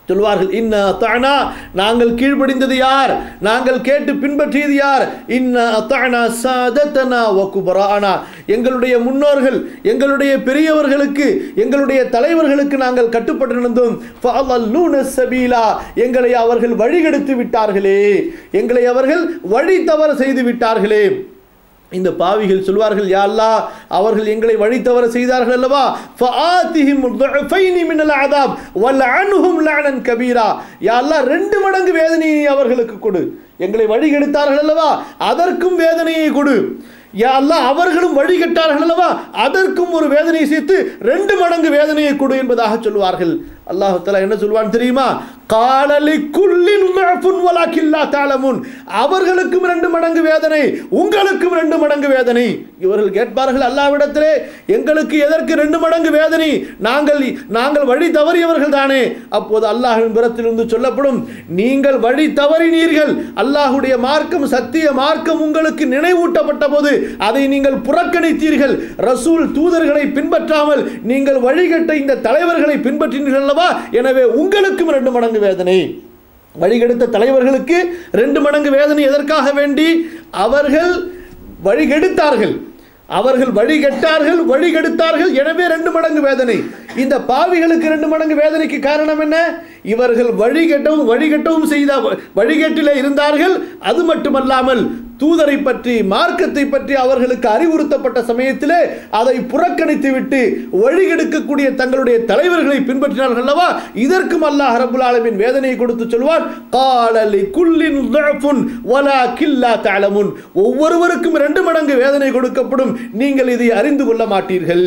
சொல்வார்கள் இன்ன அத்தானா நாங்கள் கீழ்ப்படிந்தது யார் நாங்கள் கேட்டு பின்பற்றியது யார் இன்ன அத்தானா சாதத்தனா வகுபரானா எங்களுடைய முன்னோர்கள் எங்களுடைய பெரியவர்களுக்கு எங்களுடைய தலைவர்களுக்கு நாங்கள் கட்டுப்பட்டு நடந்தோம் ஃபஅலல்லூன சபீலா எங்களை அவர்கள் வழிகெடுத்து விட்டார்களே எங்களை அவர்கள் வழி தவறு செய்து விட்டார்களே இந்த பாவிகள் சொல்வார்கள் யா அல்லாஹ் அவர்கள் எங்களை வழி தவற செய்தார்கள் அல்லவா ஃபஆதிஹிம் ضعفين من العذاب ولعنهم لعنا كبيرا யா அல்லாஹ் ரெண்டு மடங்கு வேதனையை அவர்களுக்கு கொடு எங்களை வழி கெடுத்தார்கள் அல்லவா அதற்கும் வேதனையை கொடு யா அல்லாஹ் அவர்களும் வழி கெட்டார்கள் அல்லவா அதற்கும் ஒரு வேதனையை சேர்த்து ரெண்டு மடங்கு வேதனையை கொடு என்பதாக சொல்வார்கள் அல்லாஹ் தஆலா என்ன சொல்வான் தெரியுமா காலலி குல்லின் ضعفٌ ولكن لا تعلمون அவர்களுக்கும் ரெண்டு மடங்கு வேதனை உங்களுக்கும் ரெண்டு மடங்கு வேதனை இவர்கள் கேட்பார்கள் அல்லாவிடத்திலே எங்களுக்கு எதற்கு ரெண்டு மடங்கு வேதனை நாங்கள் நாங்கள் வழி தவறியவர்கள் தானே அப்போது அல்லாஹ்வின் புறத்திலிருந்து சொல்லப்படும் நீங்கள் வழி தவறினீர்கள் அல்லாஹ்வுடைய மார்க்கம் சத்திய மார்க்கம் உங்களுக்கு நினைவூட்டப்பட்ட போது அதை நீங்கள் புறக்கணித்தீர்கள் ரசூல் தூதர்களை பின்பற்றாமல் நீங்கள் வழிகட்ட இந்த தலைவர்களை பின்பற்றினீர்கள் அல்லவா எனவே உங்களுக்கும் ரெண்டு மடங்கு வேதனை வழிகெடுத்த தலைவர்களுக்கு ரெண்டு மடங்கு வேதனை எதற்காக வேண்டி அவர்கள் வழிகெடுத்தார்கள் அவர்கள் வழிகெட்டார்கள் வழிகெடுத்தார்கள் எனவே ரெண்டு மடங்கு வேதனை இந்த பாவிகளுக்கு ரெண்டு மடங்கு வேதனைக்கு காரணம் என்ன இவர்கள் வழிகெட்டவும் வழிகெட்டவும் செய்த வழிகேட்டிலே இருந்தார்கள் அது மட்டுமல்லாமல் தூதரை பற்றி மார்க்கத்தை பற்றி அவர்களுக்கு அறிவுறுத்தப்பட்ட சமயத்திலே அதை புறக்கணித்து விட்டு வழிகெடுக்கக்கூடிய தங்களுடைய தலைவர்களை பின்பற்றினார்கள் அல்லவா இதற்கும் அல்லாஹ் ரபுல் ஆலமின் வேதனையை கொடுத்து சொல்வான் காலலி குல்லின் ضعفٌ ولكن لا تعلمون ஒவ்வொருவருக்கும் ரெண்டு மடங்கு வேதனை கொடுக்கப்படும் நீங்கள் இதை அறிந்து கொள்ள மாட்டீர்கள்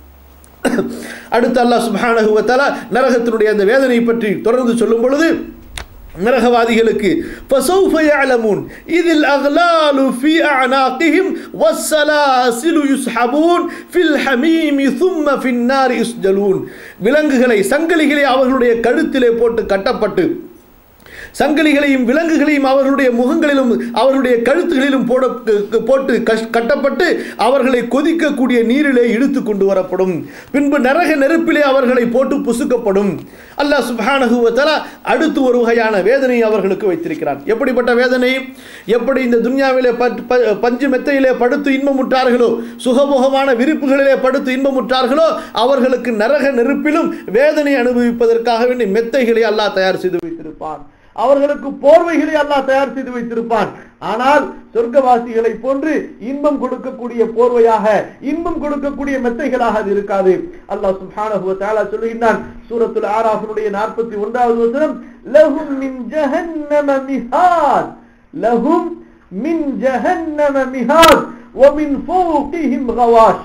அடுத்து அல்லாஹ் சுப்ஹானஹு வ தஆலா நரகத்தினுடைய அந்த வேதனை பற்றி தொடர்ந்து சொல்லும் பொழுது நரகவாதிகளுக்கு فسوف يعلمون إذ الأغلال في أعناقهم والسلاسل يسحبون في الحميم ثم في النار يسجلون விலங்குகளை சங்கிலிகளை அவர்களுடைய கழுத்திலே போட்டு கட்டப்பட்டு சங்கிலிகளையும் விலங்குகளையும் அவர்களுடைய முகங்களிலும் அவர்களுடைய கழுத்துகளிலும் போட போட்டு கஷ்- கட்டப்பட்டு அவர்களை கொதிக்கக்கூடிய நீரிலே இழுத்து கொண்டு வரப்படும் பின்பு நரக நெருப்பிலே அவர்களை போட்டு புசுக்கப்படும் அல்லாஹ் சுப்ஹானஹு வ தஆலா அடுத்து ஒரு வகையான வேதனை அவர்களுக்கு வைத்திருக்கிறான் எப்படிப்பட்ட வேதனை எப்படி இந்த துன்யாவிலே பட்- ப- பஞ்சு மெத்தையிலே படுத்து இன்பமுற்றார்களோ சுகமுகமான விரிப்புகளிலே படுத்து இன்பமுற்றார்களோ அவர்களுக்கு நரக நெருப்பிலும் வேதனை அனுபவிப்பதற்காக வேண்டிய மெத்தைகளை அல்லாஹ் தயார் செய்து வைத்திருப்பான் அவர்களுக்கு போர்வைகளை அல்லாஹ் தயார் செய்து வைத்திருப்பான் ஆனால் சொர்க்கவாசிகளை போன்று இன்பம் கொடுக்கக்கூடிய போர்வையாக இன்பம் கொடுக்கக்கூடிய மெத்தைகளாக அது இருக்காது அல்லாஹ் சுப்ஹானஹு வ தஆலா சொல்லுகின்றான் சூரத்துல் ஆராஃபினுடைய 41வது வசனம் லஹும் மின் ஜஹன்னம மிஹாத் லஹும் மின் ஜஹன்னம மிஹாத் ومن فوقهم غواش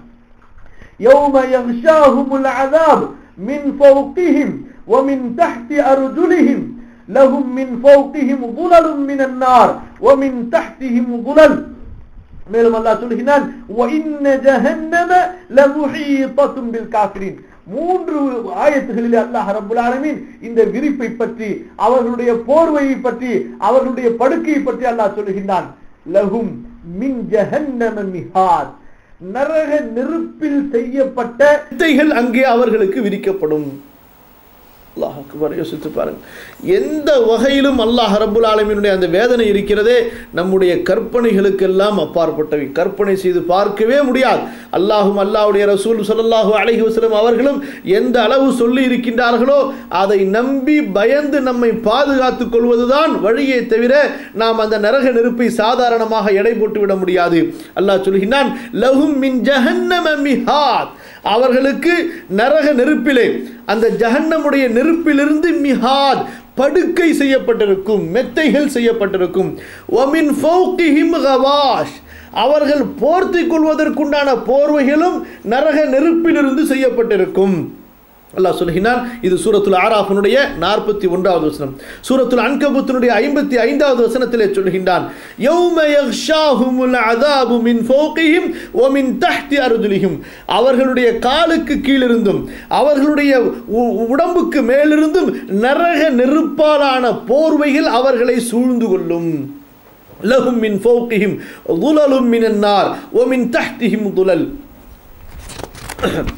يوم يغشاهم العذاب من فوقهم ومن تحت أرجلهم لهم من فوقهم ظلل من النار ومن تحتهم ظلل மேலும் அல்லாஹ் சொல்கிறான் وَإِنَّ جَهَنَّمَ لَمُحِيطَةٌ بِالْكَافِرِينَ மூன்று ஆயத்துகளிலே அல்லாஹ் ரப்புல் ஆலமீன் இந்த விரிப்பை பற்றி அவர்களுடைய போர்வையை பற்றி அவர்களுடைய படுக்கையை பற்றி அல்லாஹ் சொல்லுகின்றான் லஹும் மின் ஜஹன்னம மிஹாத் நரக நெருப்பில் செய்யப்பட்ட மெத்தைகள் அங்கே அவர்களுக்கு விரிக்கப்படும் அல்லாஹ் அக்பர் யோசித்து பாருங்க எந்த வகையிலும் அல்லாஹ் ரப்புல் ஆலமீனுடைய அந்த வேதனை இருக்கிறதே நம்முடைய கற்பனைகளுக்கெல்லாம் அப்பாற்பட்டவை கற்பனை செய்து பார்க்கவே முடியாது அல்லாஹும் அல்லாஹ்வுடைய ரசூல் ஸல்லல்லாஹு அலைஹி வஸல்லம் அவர்களும் எந்த அளவு சொல்லி இருக்கின்றார்களோ அதை நம்பி பயந்து நம்மை பாதுகாத்துக் கொள்வதுதான் வழியே தவிர நாம் அந்த நரக நெருப்பை சாதாரணமாக எடை போட்டு விட முடியாது அல்லாஹ் சொல்கிறான் லஹும் மின் ஜஹன்னம மிஹாத் அவர்களுக்கு நரக நெருப்பிலே அந்த ஜஹன்னமுடைய நெருப்பிலிருந்து மிஹாத் படுக்கை செய்யப்பட்டிருக்கும் மெத்தைகள் செய்யப்பட்டிருக்கும் ஒமின் ஃபௌகிஹிம் கவாஷ் அவர்கள் போர்த்திக் கொள்வதற்குண்டான போர்வைகளும் நரக நெருப்பிலிருந்து செய்யப்பட்டிருக்கும் அல்லாஹ் சொல்கிறான் இது சூரத்துல் ஆராஃபினுடைய நாற்பத்தி ஒன்றாவது வசனம் சூரத்துல் அன்கபுத்தினுடைய ஐம்பத்தி ஐந்தாவது வசனத்திலே சொல்கின்றான் யௌம யக்ஷாஹுமுல் அதாபு மின் ஃபௌகிஹிம் வ மின் தஹ்தி அர்ஜுலிஹிம் அவர்களுடைய காலுக்கு கீழிருந்தும் அவர்களுடைய உ- உடம்புக்கு மேலிருந்தும் நரக நெருப்பாலான போர்வைகள் அவர்களை சூழ்ந்து கொள்ளும் லஹும் மின் ஃபௌகிஹிம் ظلل من النار ومن تحتهم ظلل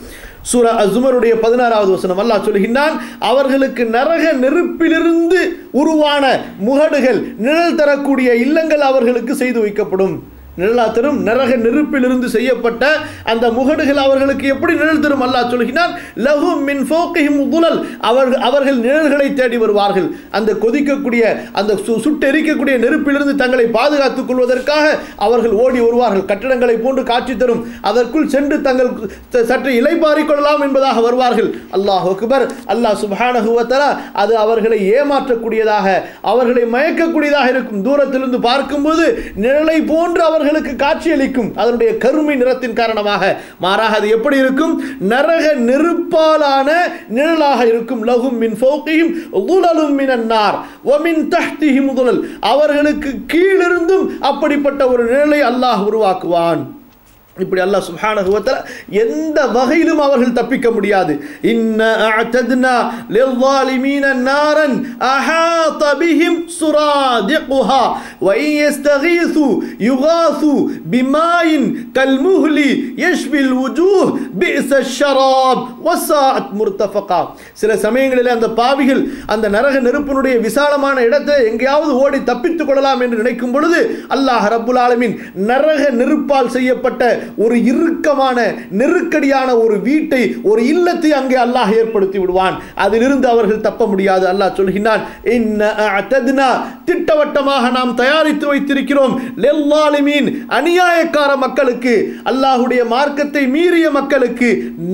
சூரா அசுமருடைய பதினாறாவது வசனம் அல்லாஹ் சொல்கின்றான் அவர்களுக்கு நரக நெருப்பிலிருந்து உருவான முகடுகள் நிழல் தரக்கூடிய இல்லங்கள் அவர்களுக்கு செய்து வைக்கப்படும் நிழலா தரும் நரக நெருப்பிலிருந்து செய்யப்பட்ட அந்த முகடுகள் அவர்களுக்கு எப்படி நிழல் தரும் அல்லாஹ் சொல்கிறான் லஹு மின் ஃபோக்கிஹிம் உதுலல் அவர்கள் அவர்கள் நிழல்களை தேடி வருவார்கள் அந்த கொதிக்கக்கூடிய அந்த சு- சுட்டெரிக்கக்கூடிய நெருப்பிலிருந்து தங்களை பாதுகாத்துக் கொள்வதற்காக அவர்கள் ஓடி வருவார்கள் கட்டடங்களை போன்று காட்சி தரும் அதற்குள் சென்று தங்கள் ச- சற்று இலைப்பாரிக் கொள்ளலாம் என்பதாக வருவார்கள் அல்லாஹ் அக்பர் அல்லாஹ் சுப்ஹானஹு வ தஆலா அது அவர்களை ஏமாற்றக்கூடியதாக அவர்களை மயக்கக்கூடியதாக இருக்கும் தூரத்திலிருந்து பார்க்கும்போது நிழலை போன்று அவர்களுக்கு காட்சியளிக்கும் அதனுடைய கருமை நிறத்தின் காரணமாக மாறாக அது எப்படி இருக்கும் நரக நெருப்பாலான நிழலாக இருக்கும் லகும் மின் ஃபௌகிஹிம் உதுலலும் மினன் நார் வ மின் தஹ்திஹிம் உதுலல் அவர்களுக்கு கீழிருந்தும் அப்படிப்பட்ட ஒரு நிழலை அல்லாஹ் உருவாக்குவான் இப்படி அல்லாஹ் சுப்ஹானஹு வ தஆலா எந்த வகையிலும் அவர்கள் தப்பிக்க முடியாது இன்ன அஅதத்னா லில்ஸாலிமீன நாரன் அஹாத பிஹிம் சுராதிகுஹா வ இன் யஸ்தகீசு யுகாசு பிமாயின் கல்முஹ்லி யஷ்பில் வுஜூஹ் பிஸ ஷராப் வஸாஅத் முர்தஃபகா சில சமயங்களில் அந்த பாவிகள் அந்த நரக நெருப்பினுடைய விசாலமான இடத்தை எங்கேயாவது ஓடி தப்பித்துக் கொள்ளலாம் என்று நினைக்கும் பொழுது அல்லாஹ் ரப்புல் ஆலமீன் நரக நெருப்பால் செய்யப்பட்ட ஒரு இறுக்கமான நெருக்கடியான ஒரு வீட்டை ஒரு இல்லத்தை அங்கே அல்லாஹ் ஏற்படுத்தி விடுவான் அதிலிருந்து அவர்கள் தப்ப முடியாது அல்லாஹ் சொல்கிறான் இன்ன அஅதத்னா திட்டவட்டமாக நாம் தயாரித்து வைத்திருக்கிறோம் லெல்லாலிமீன் அநியாயக்கார மக்களுக்கு அல்லாஹ்வுடைய மார்க்கத்தை மீறிய மக்களுக்கு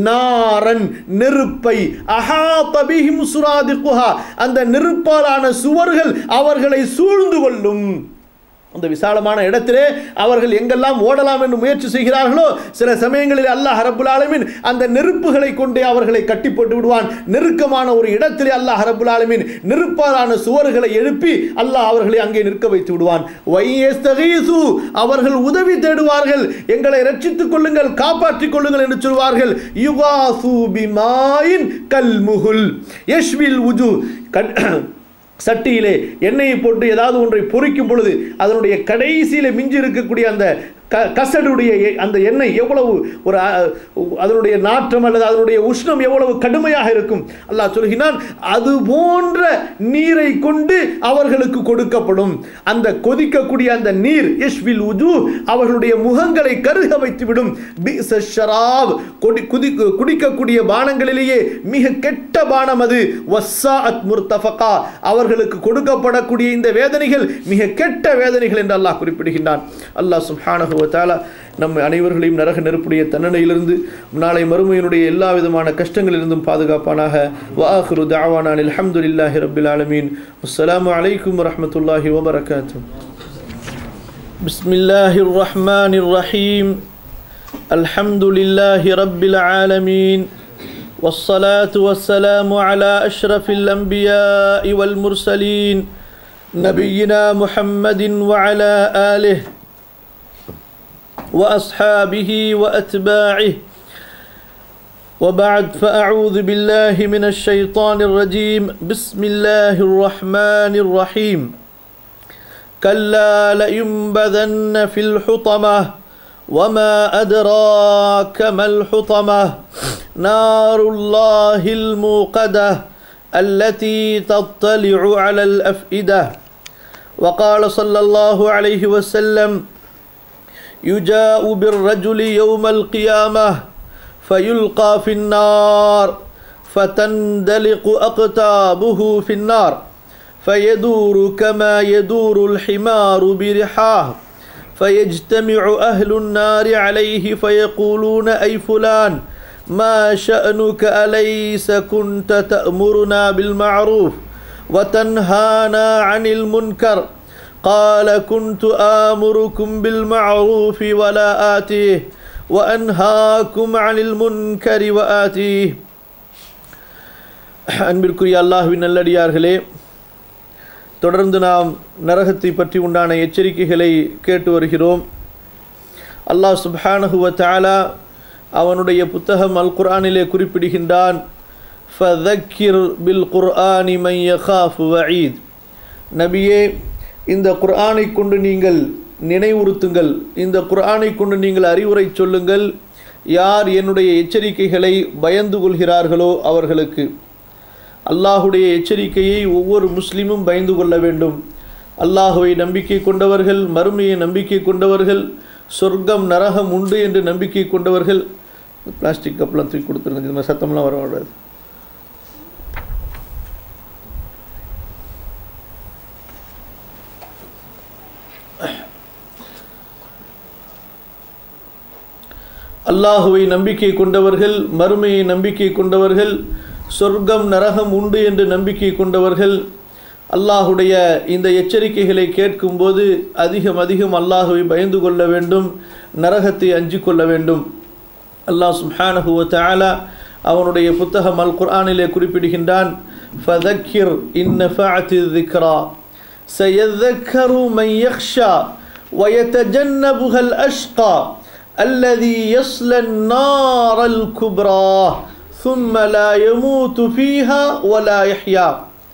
நாரன் நெருப்பை அஹாத பிஹிம் சுராதிகுஹா அந்த நெருப்பாலான சுவர்கள் அவர்களை சூழ்ந்து கொள்ளும் அந்த விசாலமான இடத்திலே அவர்கள் எங்கெல்லாம் ஓடலாம் என்று முயற்சி செய்கிறார்களோ சில சமயங்களில் அல்லாஹ் ரப்புல் ஆலமீன் அந்த நெருப்புகளை கொண்டே அவர்களை கட்டி போட்டு விடுவான் நெருக்கமான ஒரு இடத்திலே அல்லாஹ் ரப்புல் ஆலமீன் நெருப்பாலான சுவர்களை எழுப்பி அல்லாஹ் அவர்களை அங்கே நிற்க வைத்து விடுவான் வையஸ்தகீசு அவர்கள் உதவி தேடுவார்கள் எங்களை ரட்சித்துக் கொள்ளுங்கள் காப்பாற்றிக் கொள்ளுங்கள் என்று சொல்வார்கள் யுகாசு பிமாயின் கல்முகுல் யஷ்வில் உஜு கண் சட்டியிலே எண்ணெயை போட்டு ஏதாவது ஒன்றை பொரிக்கும் பொழுது அதனுடைய கடைசியில் மிஞ்சி இருக்கக்கூடிய அந்த க கசடுடைய எ- அந்த எண்ணெய் எவ்வளவு ஒரு அ, அதனுடைய நாற்றம் அல்லது அதனுடைய உஷ்ணம் எவ்வளவு கடுமையாக இருக்கும் அல்லாஹ் சொல்கிறான் அது போன்ற நீரை கொண்டு அவர்களுக்கு கொடுக்கப்படும் அந்த கொதிக்கக்கூடிய அந்த நீர் யஷ்வில் உஜு அவர்களுடைய முகங்களை கருக வைத்துவிடும் பிஸ ஷராப் கொடி குதி குடிக்கக்கூடிய பானங்களிலேயே மிக கெட்ட பானம் அது வஸ்ஸாஅத் முர்தஃபகா அவர்களுக்கு கொடுக்கப்படக்கூடிய இந்த வேதனைகள் மிக கெட்ட வேதனைகள் என்று அல்லாஹ் குறிப்பிடுகின்றான் அல்லாஹ் சுப்ஹானஹு வ தஆலா நம் அனைவர்களையும் நரக நெருப்புடைய தண்டனையிலிருந்து நாளை மறுமையினுடைய எல்லா விதமான கஷ்டங்களிலிருந்தும் பாதுகாப்பானாக வாஹிரு தஅவானா அல்ஹம்துலில்லாஹி ரப்பில் ஆலமீன் அஸ்ஸலாமு அலைக்கும் வரஹ்மத்துல்லாஹி வபரகாத்துஹு بسم الله الرحمن الرحيم الحمد لله رب العالمين والصلاة والسلام على أشرف الأنبياء والمرسلين نبينا محمد وعلى آله وأصحابه وأتباعه وبعد فأعوذ بالله من الشيطان الرجيم بسم الله الرحمن الرحيم كلا لينبذن في الحطمة وما أدراك ما الحطمة نار الله الموقدة التي تطلع على الأفئدة وقال صلى الله عليه وسلم يجاء بالرجل يوم القيامة فيلقى في النار فتندلق أقتابه في النار فيدور كما يدور الحمار برحاه فيجتمع أهل النار عليه فيقولون أي فلان ما شأنك أليس كنت تأمرنا بالمعروف وتنهانا عن المنكر قال كنت آمركم بالمعروف ولا آتيه وأنهاكم عن المنكر وآتيه அன்பிற்குரிய அல்லாஹுவின் நல்லடியார்களே தொடர்ந்து நாம் நரகத்தை பற்றி உண்டான எச்சரிக்கைகளை கேட்டு வருகிறோம் அல்லாஹ் சுப்ஹானஹு வ தஆலா அவனுடைய புத்தகம் அல் குர்ஆனிலே குறிப்பிடுகின்றான் ஃபதக்கிர் பில் குர்ஆனி மை யகாஃபு வஈத் நபியே இந்த குர்ஆனை கொண்டு நீங்கள் நினைவுறுத்துங்கள் இந்த குர்ஆனை கொண்டு நீங்கள் அறிவுரை சொல்லுங்கள் யார் என்னுடைய எச்சரிக்கைகளை பயந்து கொள்கிறார்களோ அவர்களுக்கு அல்லாஹுடைய எச்சரிக்கையை ஒவ்வொரு முஸ்லீமும் பயந்து கொள்ள வேண்டும் அல்லாஹுவை நம்பிக்கை கொண்டவர்கள் மறுமையை நம்பிக்கை கொண்டவர்கள் சொர்க்கம் நரகம் உண்டு என்று நம்பிக்கை கொண்டவர்கள் பிளாஸ்டிக் கப்லாம் தூக்கி கொடுத்துருங்க இந்த மாதிரி சத்தம்லாம் வரக்கூடாது அல்லாஹுவை நம்பிக்கை கொண்டவர்கள் மறுமையை நம்பிக்கை கொண்டவர்கள் சொர்க்கம் நரகம் உண்டு என்று நம்பிக்கை கொண்டவர்கள் அல்லாஹுடைய இந்த எச்சரிக்கைகளை கேட்கும்போது அதிகம் அதிகம் அல்லாஹுவை பயந்து கொள்ள வேண்டும் நரகத்தை அஞ்சு கொள்ள வேண்டும் அல்லாஹ் சுப்ஹானஹு வ தஆலா அவனுடைய புத்தகம் அல் குர்ஆனிலே குறிப்பிடுகின்றான் ஃபதக்கிர் இன் நஃபஅத்தி ذிக்ரா سيذكر من يخشى ويتجنبها الأشقى الذي يصلى النار الكبرى ثم لا يموت فيها ولا يحيا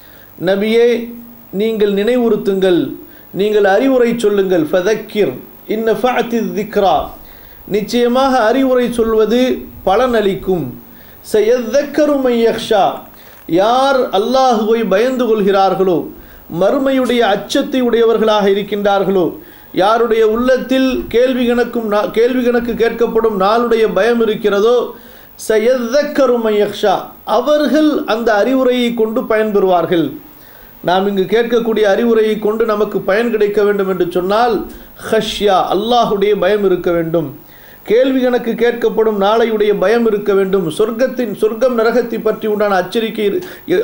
நபியே நீங்கள் நினைவுறுத்துங்கள் நீங்கள் அறிவுரை சொல்லுங்கள் ஃபதக்கிர் இன்ன ஃபஅத்தி திக்ரா நிச்சயமாக அறிவுரை சொல்வது பலனளிக்கும் சையத்தக்கரு மையக்ஷா யார் அல்லாஹுவை பயந்து கொள்கிறார்களோ மறுமையுடைய அச்சத்தை உடையவர்களாக இருக்கின்றார்களோ யாருடைய உள்ளத்தில் கேள்வி கணக்கும் நா- கேள்வி கணக்கு கேட்கப்படும் நாளுடைய பயம் இருக்கிறதோ சையத்தக்கரு மையக்ஷா அவர்கள் அந்த அறிவுரையை கொண்டு பயன்பெறுவார்கள் நாம் இங்கு கேட்கக்கூடிய அறிவுரையை கொண்டு நமக்கு பயன் கிடைக்க வேண்டும் என்று சொன்னால் ஹஷ்யா அல்லாஹுடைய பயம் இருக்க வேண்டும் கேள்வி கணக்கு கேட்கப்படும் நாளையுடைய பயம் இருக்க வேண்டும் சொர்க்கத்தின் சொர்க்கம் நரகத்தை பற்றி உண்டான அச்சரிக்கை இரு- இ-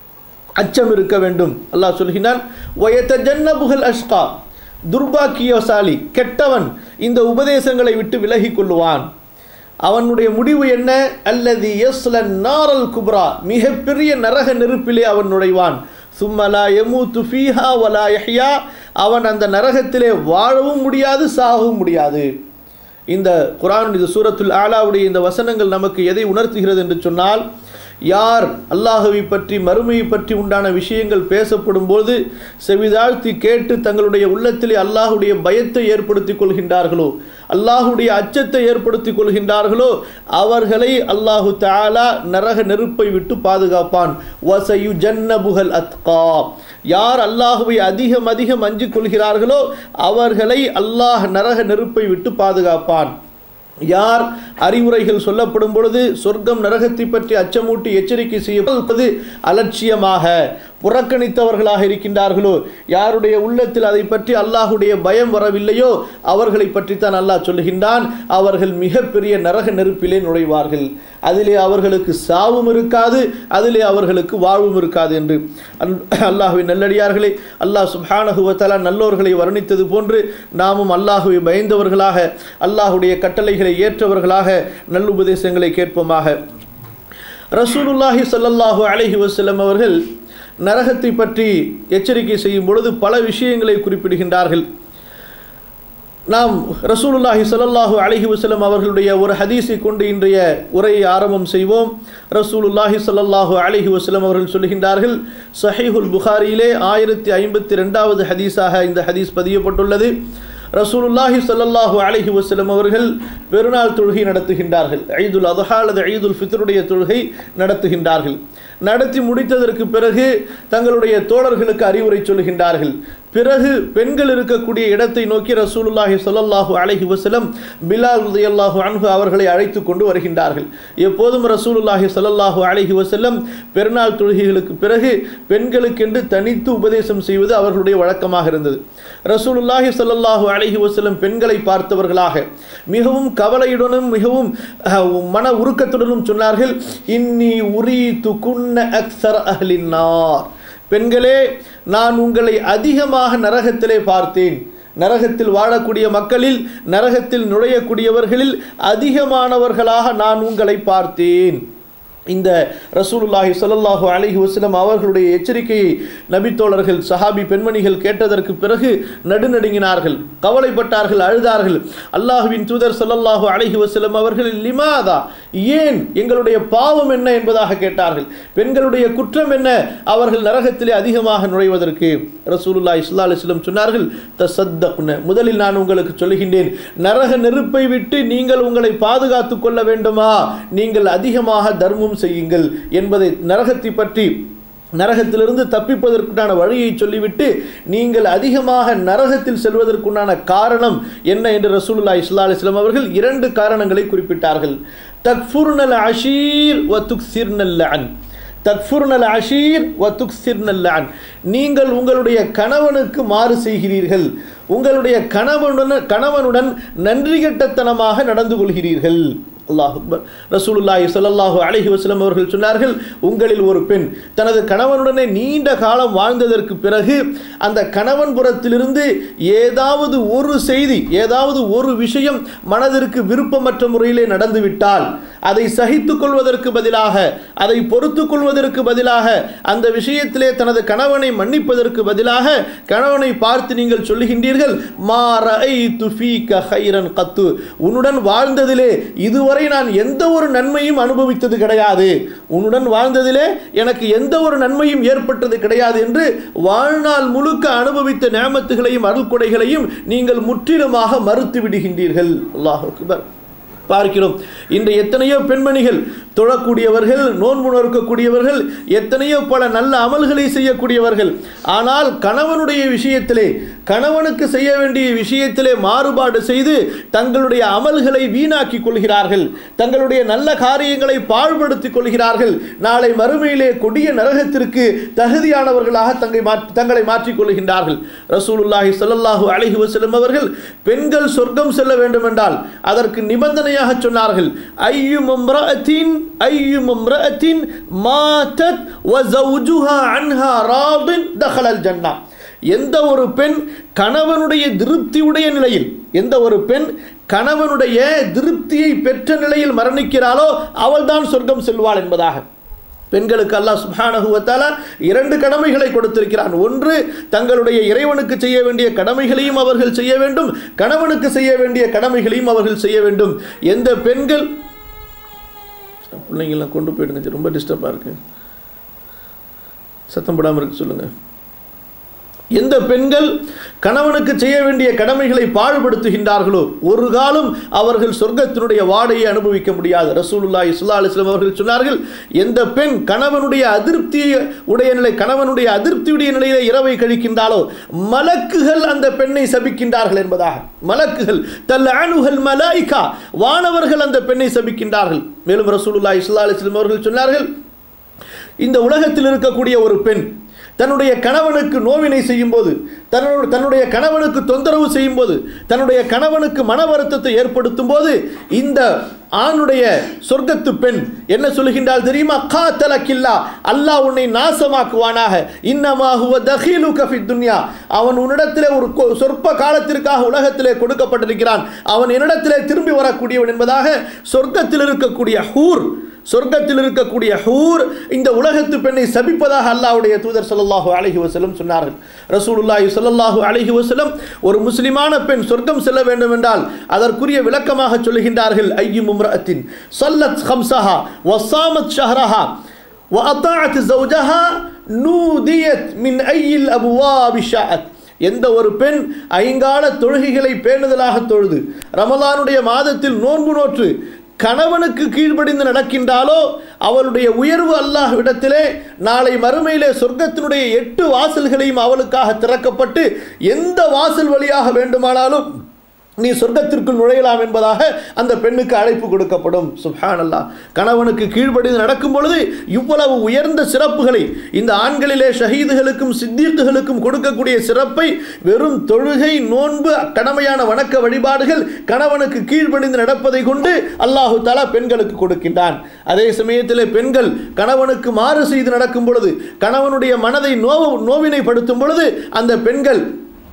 அச்சம் இருக்க வேண்டும் அல்லாஹ் சொல்கிறான் வயத்தஜன்னபுகல் அஷ்கா துர்பாக்கியசாலி கெட்டவன் இந்த உபதேசங்களை விட்டு விலகிக் கொள்ளுவான் அவனுடைய முடிவு என்ன அல்லது யஸ்லன் நாரல் குப்ரா மிகப்பெரிய நரக நெருப்பிலே அவன் நுழைவான் சும்மலா எமூத்து ஃபீஹா வலா யஹ்யா அவன் அந்த நரகத்திலே வாழவும் முடியாது சாகவும் முடியாது இந்த குரான் இது சூரத்துல் ஆலாவுடைய இந்த வசனங்கள் நமக்கு எதை உணர்த்துகிறது என்று சொன்னால் யார் அல்லாஹுவை பற்றி மறுமையை பற்றி உண்டான விஷயங்கள் பேசப்படும் போது செவிதாழ்த்தி கேட்டு தங்களுடைய உள்ளத்திலே அல்லாஹுடைய பயத்தை ஏற்படுத்திக் கொள்கின்றார்களோ அல்லாஹுடைய அச்சத்தை ஏற்படுத்திக் கொள்கின்றார்களோ அவர்களை அல்லாஹு தஆலா நரக நெருப்பை விட்டு பாதுகாப்பான் வசயு ஜன்னபுகல் அத்கா யார் அல்லாஹுவை அதிகம் அதிகம் அஞ்சிக் கொள்கிறார்களோ அவர்களை அல்லாஹ் நரக நெருப்பை விட்டு பாதுகாப்பான் யார் அறிவுரைகள் சொல்லப்படும் பொழுது சொர்க்கம் நரகத்தை பற்றி அச்சமூட்டி எச்சரிக்கை செய்யப்படுவது அலட்சியமாக புறக்கணித்தவர்களாக இருக்கின்றார்களோ யாருடைய உள்ளத்தில் அதை பற்றி அல்லாஹுடைய பயம் வரவில்லையோ அவர்களை பற்றித்தான் அல்லாஹ் சொல்லுகின்றான் அவர்கள் மிகப்பெரிய நரக நெருப்பிலே நுழைவார்கள் அதிலே அவர்களுக்கு சாவும் இருக்காது அதிலே அவர்களுக்கு வாழ்வும் இருக்காது என்று அல்- அல்லாஹுவின் நல்லடியார்களே அல்லாஹ் சுப்ஹானஹு வ தஆலா நல்லோர்களை வர்ணித்தது போன்று நாமும் அல்லாஹுவை பயந்தவர்களாக அல்லாஹுடைய கட்டளைகளை ஏற்றவர்களாக நல்லுபதேசங்களை கேட்போமாக ரசூலுல்லாஹி ஸல்லல்லாஹு அலைஹி வஸல்லம் அவர்கள் நரகத்தை பற்றி எச்சரிக்கை செய்யும் பொழுது பல விஷயங்களை குறிப்பிடுகின்றார்கள் நாம் ரசூலுல்லாஹி ஸல்லல்லாஹு அலைஹி வஸல்லம் அவர்களுடைய ஒரு ஹதீஸை கொண்டு இன்றைய உரையை ஆரம்பம் செய்வோம் ரசூலுல்லாஹி ஸல்லல்லாஹு அலைஹி வஸல்லம் அவர்கள் சொல்கின்றார்கள் சஹீஹுல் புகாரியிலே ஆயிரத்தி ஐம்பத்தி ரெண்டாவது ஹதீஸாக இந்த ஹதீஸ் பதியப்பட்டுள்ளது ரசூலுல்லாஹி ஸல்லல்லாஹு அலைஹி வஸல்லம் அவர்கள் பெருநாள் தொழுகை நடத்துகின்றார்கள் ஈதுல் அதஹா அல்லது ஈதுல் ஃபித்ருடைய தொழுகை நடத்துகின்றார்கள் நடத்தி முடித்ததற்கு பிறகு தங்களுடைய தோழர்களுக்கு அறிவுரை சொல்கின்றார்கள் பிறகு பெண்கள் இருக்கக்கூடிய இடத்தை நோக்கி ரசூலுல்லாஹி ஸல்லல்லாஹு அலைஹி வஸல்லம் பிலால் ரலியல்லாஹு அன்ஹு அவர்களை அழைத்து கொண்டு வருகின்றார்கள் எப்போதும் ரசூலுல்லாஹி ஸல்லல்லாஹு அலைஹி வஸல்லம் பெருநாள் தொழுகைகளுக்கு பிறகு பெண்களுக்கென்று தனித்து உபதேசம் செய்வது அவர்களுடைய வழக்கமாக இருந்தது ரசூலுல்லாஹி ஸல்லல்லாஹு அலைஹி வஸல்லம் பெண்களை பார்த்தவர்களாக மிகவும் கவலையுடனும் மிகவும் அஹ், மன உருக்கத்துடனும் சொன்னார்கள் இன்னி உரீது குன்ன அக்ஸர் அஹ்லின் நார் பெண்களே நான் உங்களை அதிகமாக நரகத்திலே பார்த்தேன் நரகத்தில் வாழக்கூடிய மக்களில் நரகத்தில் நுழையக்கூடியவர்களில் அதிகமானவர்களாக நான் உங்களை பார்த்தேன் இந்த ரசூலுல்லாஹி ஸல்லல்லாஹு அலைஹி வஸல்லம் அவர்களுடைய எச்சரிக்கையை நபித்தோழர்கள் சஹாபி பெண்மணிகள் கேட்டதற்கு பிறகு நடுநடுங்கினார்கள் கவலைப்பட்டார்கள் அழுதார்கள் அல்லாஹுவின் தூதர் ஸல்லல்லாஹு அலைஹி வஸல்லம் அவர்கள் லிமாதா ஏன் எங்களுடைய பாவம் என்ன என்பதாக கேட்டார்கள் பெண்களுடைய குற்றம் என்ன அவர்கள் நரகத்திலே அதிகமாக நுழைவதற்கு ரசூலுல்லாஹி ஸல்லல்லாஹு அலைஹி வஸல்லம் சொன்னார்கள் தசத்தக்ன முதலில் நான் உங்களுக்கு சொல்லுகின்றேன் நரக நெருப்பை விட்டு நீங்கள் உங்களை பாதுகாத்துக் கொள்ள வேண்டுமா நீங்கள் அதிகமாக தர்மம் செய்யுங்கள் என்பதை நரகத்தை பற்றி நரகத்திலிருந்து தப்பிப்பதற்குண்டான வழியை சொல்லிவிட்டு நீங்கள் அதிகமாக நரகத்தில் செல்வதற்குண்டான காரணம் என்ன என்று ரசூலுல்லாஹி ஸல்லல்லாஹு அலைஹி வஸல்லம் அவர்கள் இரண்டு காரணங்களை குறிப்பிட்டார்கள் தக்ஃபுர்னல் அஷீர் வ துக்ஸிர்னல் லஅன் தக்ஃபுர்னல் அஷீர் வ துக்ஸிர்னல் லஅன் நீங்கள் உங்களுடைய கணவனுக்கு மாறு செய்கிறீர்கள் உங்களுடைய கணவனுடன் கணவனுடன் நன்றி கெட்டத்தனமாக நடந்து கொள்கிறீர்கள் அல்லாஹ் அக்பர் ரசூலுல்லாஹி ஸல்லல்லாஹு அலைஹி வஸல்லம் அவர்கள் சொன்னார்கள் உங்களில் ஒரு பெண் தனது கணவனுடனே நீண்ட காலம் வாழ்ந்ததற்கு பிறகு அந்த கணவன் புறத்திலிருந்து ஏதாவது ஒரு செய்தி ஏதாவது ஒரு விஷயம் மனதிற்கு விருப்பமற்ற முறையிலே நடந்துவிட்டால் அதை சகித்துக் கொள்வதற்கு பதிலாக அதை பொறுத்துக் கொள்வதற்கு பதிலாக அந்த விஷயத்திலே தனது கணவனை மன்னிப்பதற்கு பதிலாக கணவனை பார்த்து நீங்கள் சொல்லுகின்றீர்கள் மா ரஅய்து ஃபீக ஹைரன் கத்து உன்னுடன் வாழ்ந்ததிலே இதுவரை நான் எந்த ஒரு நன்மையும் அனுபவித்தது கிடையாது உன்னுடன் வாழ்ந்ததிலே எனக்கு எந்த ஒரு நன்மையும் ஏற்பட்டது கிடையாது என்று வாழ்நாள் முழுக்க அனுபவித்த நேமத்துகளையும் அருள்கொடைகளையும் நீங்கள் முற்றிலுமாக மறுத்து விடுகின்றீர்கள் அல்லாஹ் அக்பர் பார்க்கிறோம் இன்று எத்தனையோ பெண்மணிகள் தொழக்கூடியவர்கள் நோன்பு நோக்கக்கூடியவர்கள் எத்தனையோ பல நல்ல அமல்களை செய்யக்கூடியவர்கள் ஆனால் கணவனுடைய விஷயத்திலே கணவனுக்கு செய்ய வேண்டிய விஷயத்திலே மாறுபாடு செய்து தங்களுடைய அமல்களை வீணாக்கி கொள்கிறார்கள் தங்களுடைய நல்ல காரியங்களை பாழ்படுத்திக் கொள்கிறார்கள் நாளை மறுமையிலே கொடிய நரகத்திற்கு தகுதியானவர்களாக தங்கை மாற்றி தங்களை மாற்றிக் கொள்கின்றார்கள் ரசூலுல்லாஹி ஸல்லல்லாஹு அலைஹி வஸல்லம் அவர்கள் பெண்கள் சொர்க்கம் செல்ல வேண்டும் என்றால் அதற்கு நிபந்தனையாக சொன்னார்கள் ஐயும் இம்ரஅத்தின் ஐயும் இம்ரஅத்தின் மாதத் வ ஜௌஜுஹா அன்ஹா ராதின் தஹலல் ஜன்னா எந்த ஒரு பெண் கணவனுடைய திருப்தியுடைய நிலையில் எந்த ஒரு பெண் கணவனுடைய திருப்தியை பெற்ற நிலையில் மரணிக்கிறாளோ அவள்தான் சொர்க்கம் செல்வாள் என்பதாக பெண்களுக்கு அல்லாஹ் சுப்ஹானஹு வ தஆலா இரண்டு கடமைகளை கொடுத்திருக்கிறான் ஒன்று தங்களுடைய இறைவனுக்கு செய்ய வேண்டிய கடமைகளையும் அவர்கள் செய்ய வேண்டும் கணவனுக்கு செய்ய வேண்டிய கடமைகளையும் அவர்கள் செய்ய வேண்டும் எந்த பெண்கள் பிள்ளைங்கள்லாம் கொண்டு போயிடுங்க ரொம்ப டிஸ்டர்பாக இருக்கு சத்தம் போடாமல் இருக்கு சொல்லுங்க எந்த பெண்கள் கணவனுக்கு செய்ய வேண்டிய கடமைகளை பாழ்படுத்துகின்றார்களோ ஒரு காலம் அவர்கள் சொர்க்கத்தினுடைய வாடையை அனுபவிக்க முடியாது ரசூலுல்லாஹி ஸல்லல்லாஹு அலைஹி வஸல்லம் அவர்கள் சொன்னார்கள் எந்த பெண் கணவனுடைய அதிருப்தி உடைய நிலை கணவனுடைய அதிருப்தியுடைய நிலையில இரவை கழிக்கின்றாலோ மலக்குகள் அந்த பெண்ணை சபிக்கின்றார்கள் என்பதாக மலக்குகள் தல்அனுஹல் மலாயிகா வானவர்கள் அந்த பெண்ணை சபிக்கின்றார்கள் மேலும் ரசூலுல்லாஹி ஸல்லல்லாஹு அலைஹி வஸல்லம் அவர்கள் சொன்னார்கள் இந்த உலகத்தில் இருக்கக்கூடிய ஒரு பெண் தன்னுடைய கணவனுக்கு நோவினை செய்யும்போது தன்னோட தன்னுடைய கணவனுக்கு தொந்தரவு செய்யும்போது தன்னுடைய கணவனுக்கு மன வருத்தத்தை ஏற்படுத்தும் போது இந்த ஆணுடைய சொர்க்கத்து பெண் என்ன சொல்கின்றால் தெரியுமா கா தலக்கில்லா அல்லாஹ் உன்னை நாசமாக்குவானாக இன்னமாகுவ தஹீலு கஃபி துன்யா அவன் உன்னிடத்திலே ஒரு கொ- சொற்ப காலத்திற்காக உலகத்திலே கொடுக்கப்பட்டிருக்கிறான் அவன் என்னிடத்திலே திரும்பி வரக்கூடியவன் என்பதாக சொர்க்கத்தில் இருக்கக்கூடிய ஹூர் சொர்க்கத்தில் இருக்கக்கூடிய ஹூர் இந்த உலகத்து பெண்ணை சபிப்பதாக அல்லாஹ்வுடைய தூதர் ஸல்லல்லாஹு அலைஹி வஸல்லம் சொன்னார்கள் ரசூலுல்லாஹி ஸல்லல்லாஹு அலைஹி வஸல்லம் ஒரு முஸ்லிமான பெண் சொர்க்கம் செல்ல வேண்டும் என்றால் அதற்குரிய விளக்கமாக சொல்லுகின்றார்கள் ஐயும் மும்ரஅத்தின் ஸல்லத் ஹம்ஸஹா வஸாமத் ஷஹரஹா وأطاعت زوجها نوديت من أي الأبواب شاءت எந்த ஒரு பெண் ஐங்கால தொழுகைகளை பேணுதலாக தொழுது ரமலானுடைய மாதத்தில் நோன்பு நோற்று கணவனுக்கு கீழ்ப்படிந்து நடக்கின்றாலோ அவளுடைய உயர்வு அல்லாஹ் இடத்திலே நாளை மறுமையிலே சொர்க்கத்தினுடைய எட்டு வாசல்களையும் அவளுக்காக திறக்கப்பட்டு எந்த வாசல் வழியாக வேண்டுமானாலும் நீ சொர்க்கத்திற்குள் நுழையலாம் என்பதாக அந்த பெண்ணுக்கு அழைப்பு கொடுக்கப்படும் சுப்ஹான் அல்லாஹ் கணவனுக்கு கீழ்ப்படிந்து நடக்கும் பொழுது இவ்வளவு உயர்ந்த சிறப்புகளை இந்த ஆண்களிலே ஷஹீதுகளுக்கும் சித்தீக்குகளுக்கும் கொடுக்கக்கூடிய சிறப்பை வெறும் தொழுகை நோன்பு கடமையான வணக்க வழிபாடுகள் கணவனுக்கு கீழ்ப்படிந்து நடப்பதை கொண்டு அல்லாஹு தஆலா பெண்களுக்கு கொடுக்கின்றான் அதே சமயத்தில் பெண்கள் கணவனுக்கு மாறு செய்து நடக்கும் பொழுது கணவனுடைய மனதை நோவு நோவினைப்படுத்தும் பொழுது அந்த பெண்கள்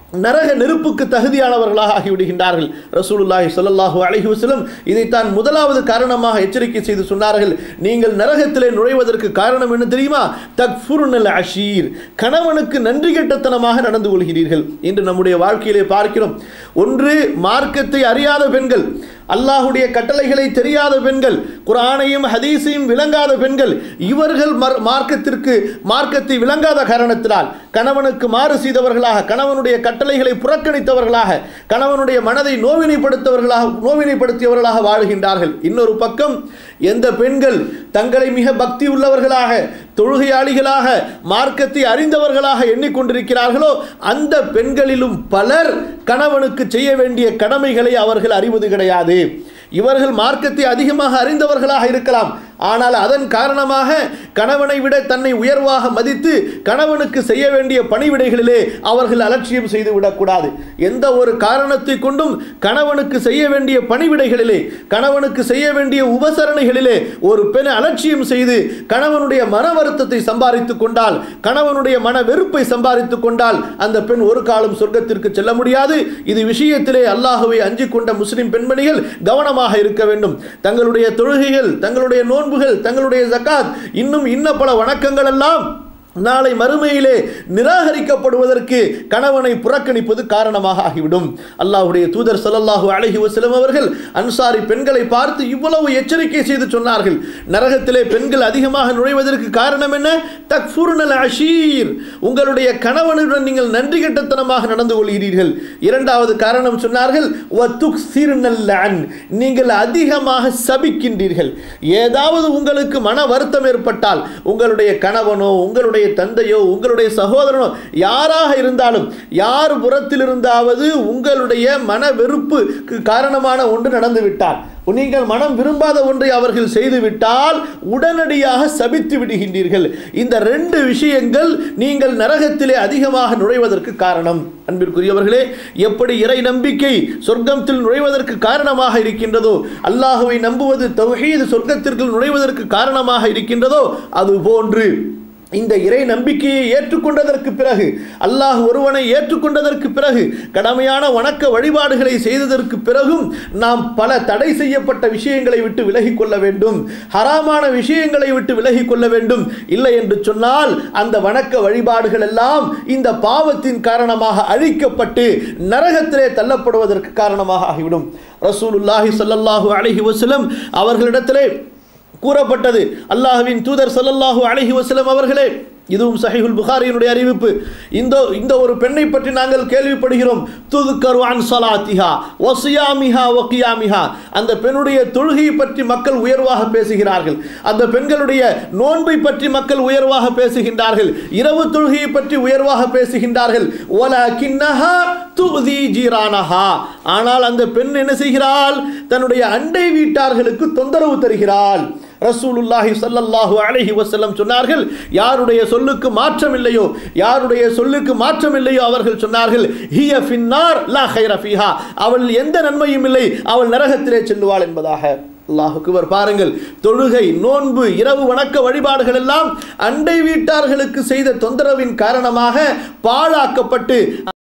நரக நெருப்புக்கு தகுதியானவர்களாக ஆகிவிடுகின்றார்கள் ரசூலுல்லாஹி ஸல்லல்லாஹு அலைஹி வஸல்லம் இதைத்தான் முதலாவது காரணமாக எச்சரிக்கை செய்து சொன்னார்கள் நீங்கள் நரகத்திலே நுழைவதற்கு காரணம் என்ன தெரியுமா தக்ஃபுருனல் அஷீர் கணவனுக்கு நன்றி கெட்டத்தனமாக நடந்து கொள்கிறீர்கள் இன்று நம்முடைய வாழ்க்கையிலே பார்க்கிறோம் ஒன்று மார்க்கத்தை அறியாத பெண்கள் அல்லாஹுடைய கட்டளைகளை தெரியாத பெண்கள் குரானையும் ஹதீஸையும் விளங்காத பெண்கள் இவர்கள் மர்- மார்க்கத்திற்கு மார்க்கத்தை விளங்காத காரணத்தினால் கணவனுக்கு மாறு செய்தவர்களாக கணவனுடைய கட்டளைகளை புறக்கணித்தவர்களாக கணவனுடைய மனதை நோவினைப்படுத்தவர்களாக நோவினைப்படுத்தியவர்களாக வாழ்கின்றார்கள் இன்னொரு பக்கம் எந்த பெண்கள் தங்களை மிக பக்தி உள்ளவர்களாக தொழுகையாளிகளாக மார்க்கத்தை அறிந்தவர்களாக எண்ணிக்கொண்டிருக்கிறார்களோ அந்த பெண்களிலும் பலர் கணவனுக்கு செய்ய வேண்டிய கடமைகளை அவர்கள் அறிவது கிடையாது இவர்கள் மார்க்கத்தை அதிகமாக அறிந்தவர்களாக இருக்கலாம் ஆனால் அதன் காரணமாக கணவனை விட தன்னை உயர்வாக மதித்து கணவனுக்கு செய்ய வேண்டிய பணிவிடைகளிலே அவர்கள் அலட்சியம் செய்து விடக்கூடாது எந்த ஒரு காரணத்தை கொண்டும் கணவனுக்கு செய்ய வேண்டிய பணிவிடைகளிலே கணவனுக்கு செய்ய வேண்டிய உபசரணைகளிலே ஒரு பெண் அலட்சியம் செய்து கணவனுடைய மன வருத்தத்தை சம்பாதித்துக் கொண்டால் கணவனுடைய மன வெறுப்பை சம்பாதித்துக் கொண்டால் அந்த பெண் ஒரு காலம் சொர்க்கத்திற்கு செல்ல முடியாது இது விஷயத்திலே அல்லாஹுவை அஞ்சிக் கொண்ட முஸ்லிம் பெண்மணிகள் கவனமாக இருக்க வேண்டும் தங்களுடைய தொழுகைகள் தங்களுடைய நோன்புகள் தங்களுடைய ஜகாத் இன்னும் இன்ன பல வணக்கங்கள் எல்லாம் நாளை மறுமையிலே நிராகரிக்கப்படுவதற்கு கணவனை புறக்கணிப்பது காரணமாக ஆகிவிடும் அல்லாஹ்வுடைய தூதர் ஸல்லல்லாஹு அலைஹி வஸல்லம் அவர்கள் அன்சாரி பெண்களை பார்த்து இவ்வளவு எச்சரிக்கை செய்து சொன்னார்கள் நரகத்திலே பெண்கள் அதிகமாக நுழைவதற்கு காரணம் என்ன தக்ஃபுருனல் அஷீர் உங்களுடைய கணவனுடன் நீங்கள் நன்றி கெட்டத்தனமாக நடந்து கொள்கிறீர்கள் இரண்டாவது காரணம் சொன்னார்கள் வத்துக்ஸிர்னல் லஅன் நீங்கள் அதிகமாக சபிக்கின்றீர்கள் ஏதாவது உங்களுக்கு மன வருத்தம் ஏற்பட்டால் உங்களுடைய கணவனோ உங்களுடைய தந்தையோ உங்களுடைய சகோதரனோ யாராக இருந்தாலும் யார் புறத்தில் இருந்தாவது உங்களுடைய மன வெறுப்புக்கு காரணமான ஒன்று நடந்துவிட்டால் நீங்கள் மனம் விரும்பாத ஒன்றை அவர்கள் செய்துவிட்டால் உடனடியாக சபித்து விடுகின்றீர்கள் இந்த ரெண்டு விஷயங்கள் நீங்கள் நரகத்திலே அதிகமாக நுழைவதற்கு காரணம் அன்பிற்குரியவர்களே எப்படி இறை நம்பிக்கை சொர்க்கத்தில் நுழைவதற்கு காரணமாக இருக்கின்றதோ அல்லாஹுவை நம்புவது தௌஹீது சொர்க்கத்திற்குள் நுழைவதற்கு காரணமாக இருக்கின்றதோ அது போன்று இந்த இறை நம்பிக்கையை ஏற்றுக்கொண்டதற்கு பிறகு அல்லாஹ் ஒருவனை ஏற்றுக்கொண்டதற்கு பிறகு கடமையான வணக்க வழிபாடுகளை செய்ததற்கு பிறகும் நாம் பல தடை செய்யப்பட்ட விஷயங்களை விட்டு விலகிக் கொள்ள வேண்டும் ஹராமான விஷயங்களை விட்டு விலகிக் கொள்ள வேண்டும் இல்லை என்று சொன்னால் அந்த வணக்க வழிபாடுகள் எல்லாம் இந்த பாவத்தின் காரணமாக அழிக்கப்பட்டு நரகத்திலே தள்ளப்படுவதற்கு காரணமாக ஆகிவிடும் ரசூலுல்லாஹி ஸல்லல்லாஹு அலைஹி வஸல்லம் அவர்களிடத்திலே கூறப்பட்டது அல்லாஹ்வின் தூதர் ஸல்லல்லாஹு அலைஹி வஸல்லம் அவர்களே இதுவும் சஹீஹுல் புகாரியினுடைய அறிவிப்பு இந்த இந்த ஒரு பெண்ணை பற்றி நாங்கள் கேள்விப்படுகிறோம் துதுக்கரு அன் சலாத்திஹா வசியாமிஹா வக்கியாமிஹா அந்த பெண்ணுடைய தொழுகையை பற்றி மக்கள் உயர்வாக பேசுகிறார்கள் அந்த பெண்களுடைய நோன்பை பற்றி மக்கள் உயர்வாக பேசுகின்றார்கள் இரவு தொழுகையை பற்றி உயர்வாக பேசுகின்றார்கள் ஒலகின்னஹா துதி ஜீரானஹா ஆனால் அந்த பெண் என்ன செய்கிறாள் தன்னுடைய அண்டை வீட்டார்களுக்கு தொந்தரவு தருகிறாள் ரசூலுல்லாஹி ஸல்லல்லாஹு அலைஹி வஸல்லம் சொன்னார்கள் யாருடைய சொல்லுக்கு மாற்றம் இல்லையோ யாருடைய சொல்லுக்கு மாற்றம் இல்லையோ அவர்கள் சொன்னார்கள் ஹிய ஃபின்னார் லா கைர ஃபீஹா அவள் எந்த நன்மையும் இல்லை அவள் நரகத்திலே செல்லுவாள் என்பதாக அல்லாஹுக்குவர் பாருங்கள் தொழுகை நோன்பு இரவு வணக்க வழிபாடுகள் எல்லாம் அண்டை வீட்டார்களுக்கு செய்த தொந்தரவின் காரணமாக பாழாக்கப்பட்டு